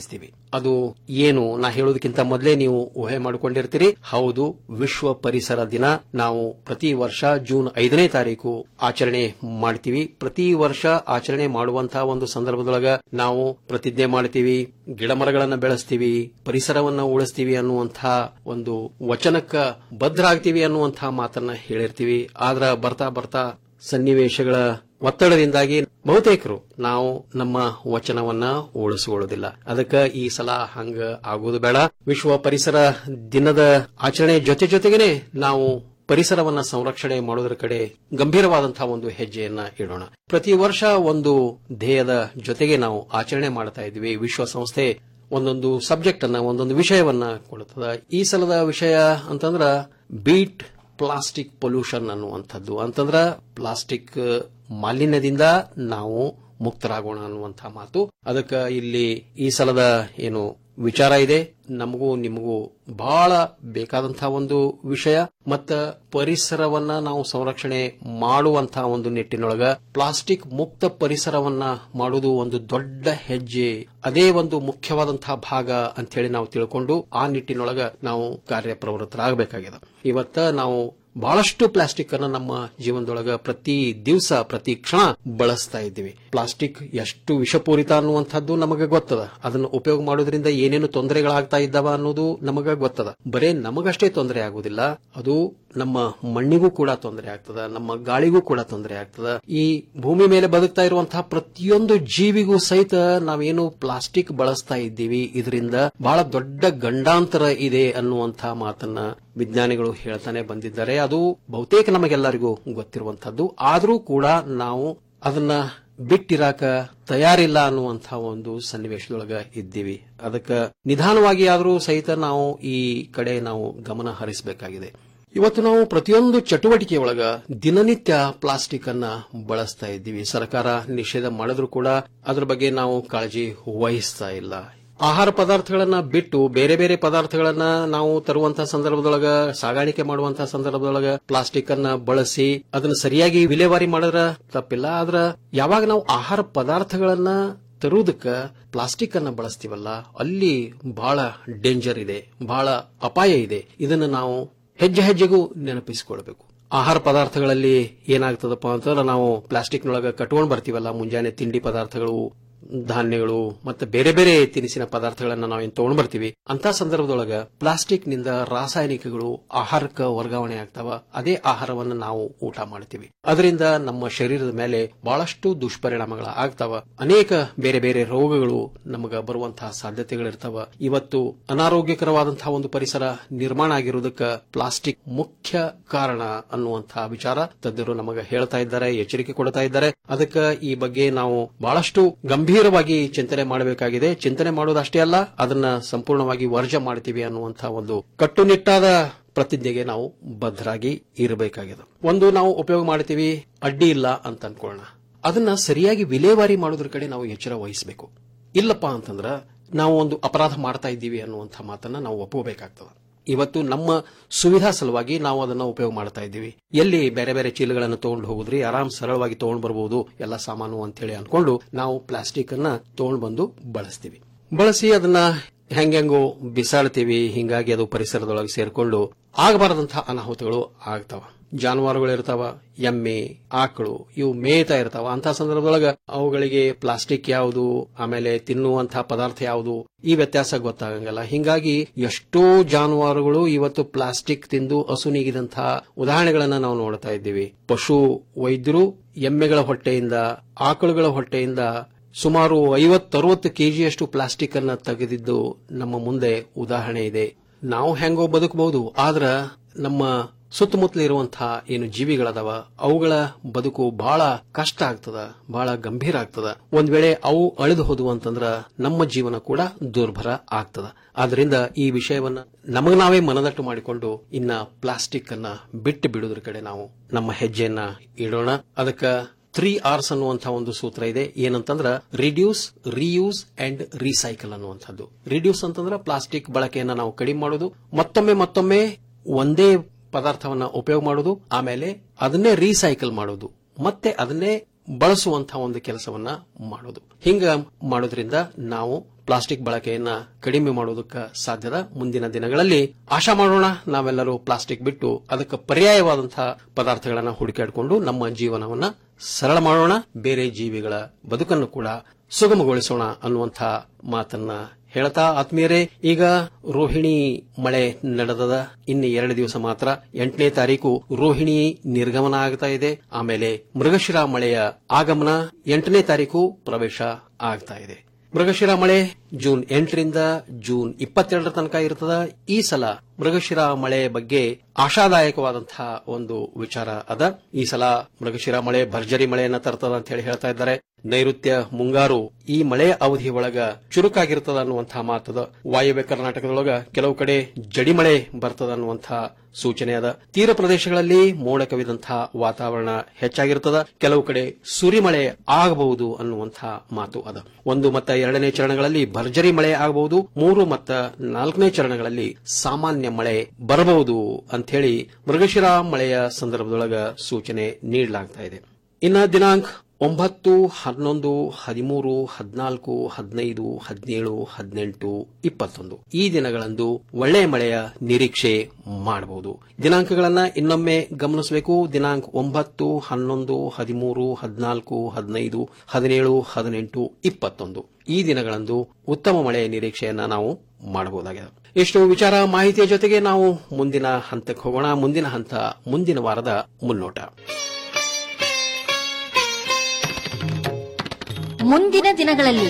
ಅದು ಏನು ನಾ ಹೇಳೋದಕ್ಕಿಂತ ಮೊದಲೇ ನೀವು ಊಹೆ ಮಾಡಿಕೊಂಡಿರ್ತೀರಿ ಹೌದು ವಿಶ್ವ ಪರಿಸರ ದಿನ ನಾವು ಪ್ರತಿ ವರ್ಷ ಜೂನ್ ಐದನೇ ತಾರೀಕು ಆಚರಣೆ ಮಾಡ್ತೀವಿ ಪ್ರತಿ ವರ್ಷ ಆಚರಣೆ ಮಾಡುವಂತಹ ಒಂದು ಸಂದರ್ಭದೊಳಗ ನಾವು ಪ್ರತಿಜ್ಞೆ ಮಾಡ್ತೀವಿ ಗಿಡ ಮರಗಳನ್ನ ಬೆಳೆಸ್ತೀವಿ ಪರಿಸರವನ್ನ ಉಳಿಸ್ತೀವಿ ಅನ್ನುವಂತಹ ಒಂದು ವಚನಕ್ಕ ಬದ್ಧರಾಗ್ತೀವಿ ಅನ್ನುವಂತಹ ಮಾತನ್ನ ಹೇಳಿರ್ತೀವಿ ಆದ್ರ ಬರ್ತಾ ಬರ್ತಾ ಸನ್ನಿವೇಶಗಳ ಒತ್ತಡದಿಂದಾಗಿ ಬಹುತೇಕರು ನಾವು ನಮ್ಮ ವಚನವನ್ನ ಉಳಿಸಿಕೊಳ್ಳೋದಿಲ್ಲ ಅದಕ್ಕೆ ಈ ಸಲ ಹಂಗ ಆಗೋದು ಬೇಡ ವಿಶ್ವ ಪರಿಸರ ದಿನದ ಆಚರಣೆ ಜೊತೆ ಜೊತೆಗೇನೆ ನಾವು ಪರಿಸರವನ್ನ ಸಂರಕ್ಷಣೆ ಮಾಡೋದ್ರ ಕಡೆ ಗಂಭೀರವಾದಂತಹ ಒಂದು ಹೆಜ್ಜೆಯನ್ನ ಇಡೋಣ ಪ್ರತಿ ವರ್ಷ ಒಂದು ಧ್ಯೇಯದ ಜೊತೆಗೆ ನಾವು ಆಚರಣೆ ಮಾಡ್ತಾ ಇದ್ವಿ ವಿಶ್ವಸಂಸ್ಥೆ ಒಂದೊಂದು ಸಬ್ಜೆಕ್ಟ್ ಅನ್ನ ಒಂದೊಂದು ವಿಷಯವನ್ನ ಕೊಡುತ್ತದ ಈ ಸಲದ ವಿಷಯ ಅಂತಂದ್ರ ಬೀಟ್ ಪ್ಲಾಸ್ಟಿಕ್ ಪೊಲ್ಯೂಷನ್ ಅನ್ನುವಂಥದ್ದು ಅಂತಂದ್ರ ಪ್ಲಾಸ್ಟಿಕ್ ಮಾಲಿನ್ಯದಿಂದ ನಾವು ಮುಕ್ತರಾಗೋಣ ಅನ್ನುವಂಥ ಮಾತು ಅದಕ್ಕೆ ಇಲ್ಲಿ ಈ ಸಲದ ಏನು ವಿಚಾರ ಇದೆ ನಮಗೂ ನಿಮಗೂ ಬಹಳ ಬೇಕಾದಂತಹ ಒಂದು ವಿಷಯ ಮತ್ತ ಪರಿಸರವನ್ನ ನಾವು ಸಂರಕ್ಷಣೆ ಮಾಡುವಂತಹ ಒಂದು ನಿಟ್ಟಿನೊಳಗ ಪ್ಲಾಸ್ಟಿಕ್ ಮುಕ್ತ ಪರಿಸರವನ್ನ ಮಾಡುವುದು ಒಂದು ದೊಡ್ಡ ಹೆಜ್ಜೆ ಅದೇ ಒಂದು ಮುಖ್ಯವಾದಂತಹ ಭಾಗ ಅಂತ ಹೇಳಿ ನಾವು ತಿಳ್ಕೊಂಡು ಆ ನಿಟ್ಟಿನೊಳಗ ನಾವು ಕಾರ್ಯಪ್ರವೃತ್ತರಾಗಬೇಕಾಗಿದೆ ಇವತ್ತ ನಾವು ಬಹಳಷ್ಟು ಪ್ಲಾಸ್ಟಿಕ್ ಅನ್ನ ನಮ್ಮ ಜೀವನದೊಳಗ ಪ್ರತಿ ದಿವಸ ಪ್ರತಿ ಕ್ಷಣ ಬಳಸ್ತಾ ಇದ್ದೀವಿ ಪ್ಲಾಸ್ಟಿಕ್ ಎಷ್ಟು ವಿಷಪೂರಿತ ಅನ್ನುವಂಥದ್ದು ನಮಗೆ ಗೊತ್ತದ ಅದನ್ನು ಉಪಯೋಗ ಮಾಡೋದ್ರಿಂದ ಏನೇನು ತೊಂದರೆಗಳಾಗ್ತಾ ಇದ್ದಾವ ಅನ್ನೋದು ನಮಗ ಗೊತ್ತದ ಬರೇ ನಮಗಷ್ಟೇ ತೊಂದರೆ ಆಗುದಿಲ್ಲ ಅದು ನಮ್ಮ ಮಣ್ಣಿಗೂ ಕೂಡ ತೊಂದರೆ ಆಗ್ತದ ನಮ್ಮ ಗಾಳಿಗೂ ಕೂಡ ತೊಂದರೆ ಆಗ್ತದ ಈ ಭೂಮಿ ಮೇಲೆ ಬದುಕ್ತಾ ಇರುವಂತಹ ಪ್ರತಿಯೊಂದು ಜೀವಿಗೂ ಸಹಿತ ನಾವೇನು ಪ್ಲಾಸ್ಟಿಕ್ ಬಳಸ್ತಾ ಇದ್ದೀವಿ ಇದರಿಂದ ಬಹಳ ದೊಡ್ಡ ಗಂಡಾಂತರ ಇದೆ ಅನ್ನುವಂತಹ ಮಾತನ್ನ ವಿಜ್ಞಾನಿಗಳು ಹೇಳ್ತಾನೆ ಬಂದಿದ್ದಾರೆ ಅದು ಬಹುತೇಕ ನಮಗೆಲ್ಲರಿಗೂ ಗೊತ್ತಿರುವಂತಹದ್ದು ಆದರೂ ಕೂಡ ನಾವು ಅದನ್ನ ಬಿಟ್ಟಿರಾಕ ತಯಾರಿಲ್ಲ ಅನ್ನುವಂತಹ ಒಂದು ಸನ್ನಿವೇಶದೊಳಗ ಇದ್ದೀವಿ ಅದಕ್ಕೆ ನಿಧಾನವಾಗಿ ಆದರೂ ಸಹಿತ ನಾವು ಈ ಕಡೆ ನಾವು ಗಮನ ಹರಿಸಬೇಕಾಗಿದೆ ಇವತ್ತು ನಾವು ಪ್ರತಿಯೊಂದು ಚಟುವಟಿಕೆಯೊಳಗ ದಿನನಿತ್ಯ ಪ್ಲಾಸ್ಟಿಕ್ ಅನ್ನ ಬಳಸ್ತಾ ಇದ್ದೀವಿ ಸರ್ಕಾರ ನಿಷೇಧ ಮಾಡಿದ್ರು ಕೂಡ ಅದ್ರ ಬಗ್ಗೆ ನಾವು ಕಾಳಜಿ ವಹಿಸ್ತಾ ಇಲ್ಲ ಆಹಾರ ಪದಾರ್ಥಗಳನ್ನ ಬಿಟ್ಟು ಬೇರೆ ಬೇರೆ ಪದಾರ್ಥಗಳನ್ನ ನಾವು ತರುವಂತಹ ಸಂದರ್ಭದೊಳಗ ಸಾಗಾಣಿಕೆ ಮಾಡುವಂತಹ ಸಂದರ್ಭದೊಳಗ ಪ್ಲಾಸ್ಟಿಕ್ ಅನ್ನ ಬಳಸಿ ಅದನ್ನ ಸರಿಯಾಗಿ ವಿಲೇವಾರಿ ಮಾಡಿದ್ರ ತಪ್ಪಿಲ್ಲ ಆದ್ರ ಯಾವಾಗ ನಾವು ಆಹಾರ ಪದಾರ್ಥಗಳನ್ನ ತರುವುದಕ್ಕ ಪ್ಲಾಸ್ಟಿಕ್ ಅನ್ನ ಬಳಸ್ತೀವಲ್ಲ ಅಲ್ಲಿ ಬಹಳ ಡೇಂಜರ್ ಇದೆ ಬಹಳ ಅಪಾಯ ಇದೆ ಇದನ್ನ ನಾವು ಹೆಜ್ಜೆ ಹೆಜ್ಜೆಗೂ ನೆನಪಿಸಿಕೊಳ್ಬೇಕು ಆಹಾರ ಪದಾರ್ಥಗಳಲ್ಲಿ ಏನಾಗ್ತದಪ್ಪ ಅಂತಂದ್ರೆ ನಾವು ಪ್ಲಾಸ್ಟಿಕ್ನೊಳಗ ಕಟ್ಕೊಂಡು ಬರ್ತೀವಲ್ಲ ಮುಂಜಾನೆ ತಿಂಡಿ ಪದಾರ್ಥಗಳು ಧಾನ್ಯಗಳು ಮತ್ತೆ ಬೇರೆ ಬೇರೆ ತಿನಿಸಿನ ಪದಾರ್ಥಗಳನ್ನ ನಾವೇನು ತಗೊಂಡ್ ಬರ್ತೀವಿ ಅಂತ ಸಂದರ್ಭದೊಳಗ ಪ್ಲಾಸ್ಟಿಕ್ ನಿಂದ ರಾಸಾಯನಿಕಗಳು ಆಹಾರಕ್ಕೆ ವರ್ಗಾವಣೆ ಆಗ್ತಾವ ಅದೇ ಆಹಾರವನ್ನು ನಾವು ಊಟ ಮಾಡ್ತೀವಿ ಅದರಿಂದ ನಮ್ಮ ಶರೀರದ ಮೇಲೆ ಬಹಳಷ್ಟು ದುಷ್ಪರಿಣಾಮಗಳ ಆಗ್ತಾವ ಅನೇಕ ಬೇರೆ ಬೇರೆ ರೋಗಗಳು ನಮಗ ಬರುವಂತಹ ಸಾಧ್ಯತೆಗಳಿರ್ತಾವ ಇವತ್ತು ಅನಾರೋಗ್ಯಕರವಾದಂತಹ ಒಂದು ಪರಿಸರ ನಿರ್ಮಾಣ ಆಗಿರುವುದಕ್ಕೆ ಪ್ಲಾಸ್ಟಿಕ್ ಮುಖ್ಯ ಕಾರಣ ಅನ್ನುವಂತಹ ವಿಚಾರ ತಜ್ಞರು ನಮಗ ಹೇಳ್ತಾ ಇದ್ದಾರೆ ಎಚ್ಚರಿಕೆ ಕೊಡ್ತಾ ಇದ್ದಾರೆ ಅದಕ್ಕೆ ಈ ಬಗ್ಗೆ ನಾವು ಬಹಳಷ್ಟು ಗಂಭೀರವಾಗಿ ಚಿಂತನೆ ಮಾಡಬೇಕಾಗಿದೆ ಚಿಂತನೆ ಮಾಡೋದಷ್ಟೇ ಅಲ್ಲ ಅದನ್ನ ಸಂಪೂರ್ಣವಾಗಿ ವರ್ಜ ಮಾಡ್ತೀವಿ ಅನ್ನುವಂತಹ ಒಂದು ಕಟ್ಟುನಿಟ್ಟಾದ ಪ್ರತಿಜ್ಞೆಗೆ ನಾವು ಬದ್ಧರಾಗಿ ಇರಬೇಕಾಗಿದೆ ಒಂದು ನಾವು ಉಪಯೋಗ ಮಾಡ್ತೀವಿ ಅಡ್ಡಿ ಇಲ್ಲ ಅಂತ ಅನ್ಕೊಳ್ಳೋಣ ಅದನ್ನ ಸರಿಯಾಗಿ ವಿಲೇವಾರಿ ಮಾಡೋದ್ರ ಕಡೆ ನಾವು ಎಚ್ಚರ ವಹಿಸಬೇಕು ಇಲ್ಲಪ್ಪ ಅಂತಂದ್ರ ನಾವು ಒಂದು ಅಪರಾಧ ಮಾಡ್ತಾ ಇದ್ದೀವಿ ಅನ್ನುವಂಥ ಮಾತನ್ನ ನಾವು ಒಪ್ಪಬೇಕಾಗ್ತದೆ ಇವತ್ತು ನಮ್ಮ ಸುವಿಧಾ ಸಲುವಾಗಿ ನಾವು ಅದನ್ನ ಉಪಯೋಗ ಮಾಡ್ತಾ ಇದ್ದೀವಿ ಎಲ್ಲಿ ಬೇರೆ ಬೇರೆ ಚೀಲಗಳನ್ನು ತಗೊಂಡು ಹೋಗುದ್ರಿ ಆರಾಮ್ ಸರಳವಾಗಿ ತಗೊಂಡು ಬರಬಹುದು ಎಲ್ಲ ಸಾಮಾನು ಅಂತ ಹೇಳಿ ಅನ್ಕೊಂಡು ನಾವು ಪ್ಲಾಸ್ಟಿಕ್ ಅನ್ನ ತಗೊಂಡು ಬಂದು ಬಳಸ್ತೀವಿ ಬಳಸಿ ಅದನ್ನ ಹೆಂಗೆಂಗೋ ಬಿಸಾಡ್ತೀವಿ ಹಿಂಗಾಗಿ ಅದು ಪರಿಸರದೊಳಗೆ ಸೇರ್ಕೊಂಡು ಆಗಬಾರದಂತಹ ಅನಾಹುತಗಳು ಆಗ್ತಾವ ಜಾನುವಾರುಗಳು ಇರ್ತಾವ ಎಮ್ಮೆ ಆಕಳು ಇವು ಮೇಯ್ತಾ ಇರ್ತಾವ ಅಂತ ಸಂದರ್ಭದೊಳಗ ಅವುಗಳಿಗೆ ಪ್ಲಾಸ್ಟಿಕ್ ಯಾವುದು ಆಮೇಲೆ ತಿನ್ನುವಂತಹ ಪದಾರ್ಥ ಯಾವುದು ಈ ವ್ಯತ್ಯಾಸ ಗೊತ್ತಾಗಂಗಲ್ಲ ಹಿಂಗಾಗಿ ಎಷ್ಟೋ ಜಾನುವಾರುಗಳು ಇವತ್ತು ಪ್ಲಾಸ್ಟಿಕ್ ತಿಂದು ಅಸುನೀಗಿದಂತಹ ಉದಾಹರಣೆಗಳನ್ನ ನಾವು ನೋಡ್ತಾ ಇದ್ದೀವಿ ಪಶು ವೈದ್ಯರು ಎಮ್ಮೆಗಳ ಹೊಟ್ಟೆಯಿಂದ ಆಕಳುಗಳ ಹೊಟ್ಟೆಯಿಂದ ಸುಮಾರು ಐವತ್ತರವತ್ತು ಕೆಜಿಯಷ್ಟು ಪ್ಲಾಸ್ಟಿಕ್ ಅನ್ನ ತೆಗೆದಿದ್ದು ನಮ್ಮ ಮುಂದೆ ಉದಾಹರಣೆ ಇದೆ ನಾವು ಹೆಂಗೋ ಬದುಕಬಹುದು ಆದ್ರ ನಮ್ಮ ಸುತ್ತಮುತ್ತಲ ಇರುವಂತಹ ಏನು ಜೀವಿಗಳದಾವ ಅವುಗಳ ಬದುಕು ಬಹಳ ಕಷ್ಟ ಆಗ್ತದ ಬಹಳ ಗಂಭೀರ ಆಗ್ತದ ಒಂದ್ ವೇಳೆ ಅವು ಅಳಿದು ಹೋದವು ಅಂತಂದ್ರ ನಮ್ಮ ಜೀವನ ಕೂಡ ದುರ್ಭರ ಆಗ್ತದ ಆದ್ರಿಂದ ಈ ವಿಷಯವನ್ನ ನಮಗ ನಾವೇ ಮನದಟ್ಟು ಮಾಡಿಕೊಂಡು ಇನ್ನ ಪ್ಲಾಸ್ಟಿಕ್ ಅನ್ನ ಬಿಟ್ಟು ಬಿಡುವುದ್ರ ಕಡೆ ನಾವು ನಮ್ಮ ಹೆಜ್ಜೆಯನ್ನ ಇಡೋಣ ಅದಕ್ಕ ತ್ರೀ ಆರ್ಸ್ ಅನ್ನುವಂತಹ ಒಂದು ಸೂತ್ರ ಇದೆ ಏನಂತಂದ್ರ ರಿಡ್ಯೂಸ್ ರೀಯೂಸ್ ಅಂಡ್ ರೀಸೈಕಲ್ ಅನ್ನುವಂಥದ್ದು ರಿಡ್ಯೂಸ್ ಅಂತಂದ್ರ ಪ್ಲಾಸ್ಟಿಕ್ ಬಳಕೆಯನ್ನ ನಾವು ಕಡಿಮೆ ಮಾಡೋದು ಮತ್ತೊಮ್ಮೆ ಮತ್ತೊಮ್ಮೆ ಒಂದೇ ಪದಾರ್ಥವನ್ನ ಉಪಯೋಗ ಮಾಡೋದು ಆಮೇಲೆ ಅದನ್ನೇ ರೀಸೈಕಲ್ ಮಾಡೋದು ಮತ್ತೆ ಅದನ್ನೇ ಬಳಸುವಂತಹ ಒಂದು ಕೆಲಸವನ್ನ ಮಾಡೋದು ಹಿಂಗ ಮಾಡೋದ್ರಿಂದ ನಾವು ಪ್ಲಾಸ್ಟಿಕ್ ಬಳಕೆಯನ್ನ ಕಡಿಮೆ ಮಾಡೋದಕ್ಕೆ ಸಾಧ್ಯದ ಮುಂದಿನ ದಿನಗಳಲ್ಲಿ ಆಶಾ ಮಾಡೋಣ ನಾವೆಲ್ಲರೂ ಪ್ಲಾಸ್ಟಿಕ್ ಬಿಟ್ಟು ಅದಕ್ಕೆ ಪರ್ಯಾಯವಾದಂತಹ ಪದಾರ್ಥಗಳನ್ನ ಹುಡುಕಾಡಿಕೊಂಡು ನಮ್ಮ ಜೀವನವನ್ನ ಸರಳ ಮಾಡೋಣ ಬೇರೆ ಜೀವಿಗಳ ಬದುಕನ್ನು ಕೂಡ ಸುಗಮಗೊಳಿಸೋಣ ಅನ್ನುವಂಥ ಮಾತನ್ನ ಹೇಳ್ತಾ ಆತ್ಮೀಯರೇ ಈಗ ರೋಹಿಣಿ ಮಳೆ ನಡೆದದ ಇನ್ನು ಎರಡು ದಿವಸ ಮಾತ್ರ ಎಂಟನೇ ತಾರೀಕು ರೋಹಿಣಿ ನಿರ್ಗಮನ ಆಗ್ತಾ ಇದೆ ಆಮೇಲೆ ಮೃಗಶಿರ ಮಳೆಯ ಆಗಮನ ಎಂಟನೇ ತಾರೀಕು ಪ್ರವೇಶ ಆಗ್ತಾ ಇದೆ ಮೃಗಶಿರ ಮಳೆ ಜೂನ್ ಎಂಟರಿಂದ ಜೂನ್ ಇಪ್ಪತ್ತೆರಡರ ತನಕ ಇರ್ತದ ಈ ಸಲ ಮೃಗಶಿರ ಮಳೆ ಬಗ್ಗೆ ಆಶಾದಾಯಕವಾದಂತಹ ಒಂದು ವಿಚಾರ ಅದ ಈ ಸಲ ಮೃಗಶಿರ ಮಳೆ ಭರ್ಜರಿ ಮಳೆಯನ್ನ ತರ್ತದ ಅಂತ ಹೇಳಿ ಹೇಳ್ತಾ ಇದ್ದಾರೆ ನೈಋತ್ಯ ಮುಂಗಾರು ಈ ಮಳೆ ಅವಧಿ ಒಳಗ ಚುರುಕಾಗಿರ್ತದ ಅನ್ನುವಂತಹ ಮಾತದ ವಾಯವ್ಯ ಕರ್ನಾಟಕದೊಳಗ ಕೆಲವು ಕಡೆ ಜಡಿ ಮಳೆ ಬರ್ತದ ಅನ್ನುವಂತಹ ಸೂಚನೆ ಅದ ತೀರ ಪ್ರದೇಶಗಳಲ್ಲಿ ಮೋಡ ಕವಿದಂತಹ ವಾತಾವರಣ ಹೆಚ್ಚಾಗಿರ್ತದ ಕೆಲವು ಕಡೆ ಸುರಿಮಳೆ ಆಗಬಹುದು ಅನ್ನುವಂತಹ ಮಾತು ಅದ ಒಂದು ಮತ್ತು ಎರಡನೇ ಚರಣಗಳಲ್ಲಿ ಭರ್ಜರಿ ಮಳೆ ಆಗಬಹುದು ಮೂರು ಮತ್ತು ನಾಲ್ಕನೇ ಚರಣಗಳಲ್ಲಿ ಸಾಮಾನ್ಯ ಮಳೆ ಬರಬಹುದು ಅಂಥೇಳಿ ಮೃಗಶಿರ ಮಳೆಯ ಸಂದರ್ಭದೊಳಗ ಸೂಚನೆ ನೀಡಲಾಗ್ತಾ ಇದೆ ಇನ್ನ ದಿನಾಂಕ ಒಂಬತ್ತು ಹನ್ನೊಂದು ಹದಿಮೂರು ಹದಿನಾಲ್ಕು ಹದಿನೈದು ಹದಿನೇಳು ಹದಿನೆಂಟು ಇಪ್ಪತ್ತೊಂದು ಈ ದಿನಗಳಂದು ಒಳ್ಳೆಯ ಮಳೆಯ ನಿರೀಕ್ಷೆ ಮಾಡಬಹುದು ದಿನಾಂಕಗಳನ್ನ ಇನ್ನೊಮ್ಮೆ ಗಮನಿಸಬೇಕು ದಿನಾಂಕ ಒಂಬತ್ತು ಹನ್ನೊಂದು ಹದಿಮೂರು ಹದಿನಾಲ್ಕು ಹದಿನೈದು ಹದಿನೇಳು ಹದಿನೆಂಟು ಇಪ್ಪತ್ತೊಂದು ಈ ದಿನಗಳಂದು ಉತ್ತಮ ಮಳೆಯ ನಿರೀಕ್ಷೆಯನ್ನ ನಾವು ಮಾಡಬಹುದಾಗಿದೆ ಇಷ್ಟು ವಿಚಾರ ಮಾಹಿತಿಯ ಜೊತೆಗೆ ನಾವು ಮುಂದಿನ ಹಂತಕ್ಕೆ ಹೋಗೋಣ ಮುಂದಿನ ಹಂತ ಮುಂದಿನ ವಾರದ ಮುನ್ನೋಟ ಮುಂದಿನ ದಿನಗಳಲ್ಲಿ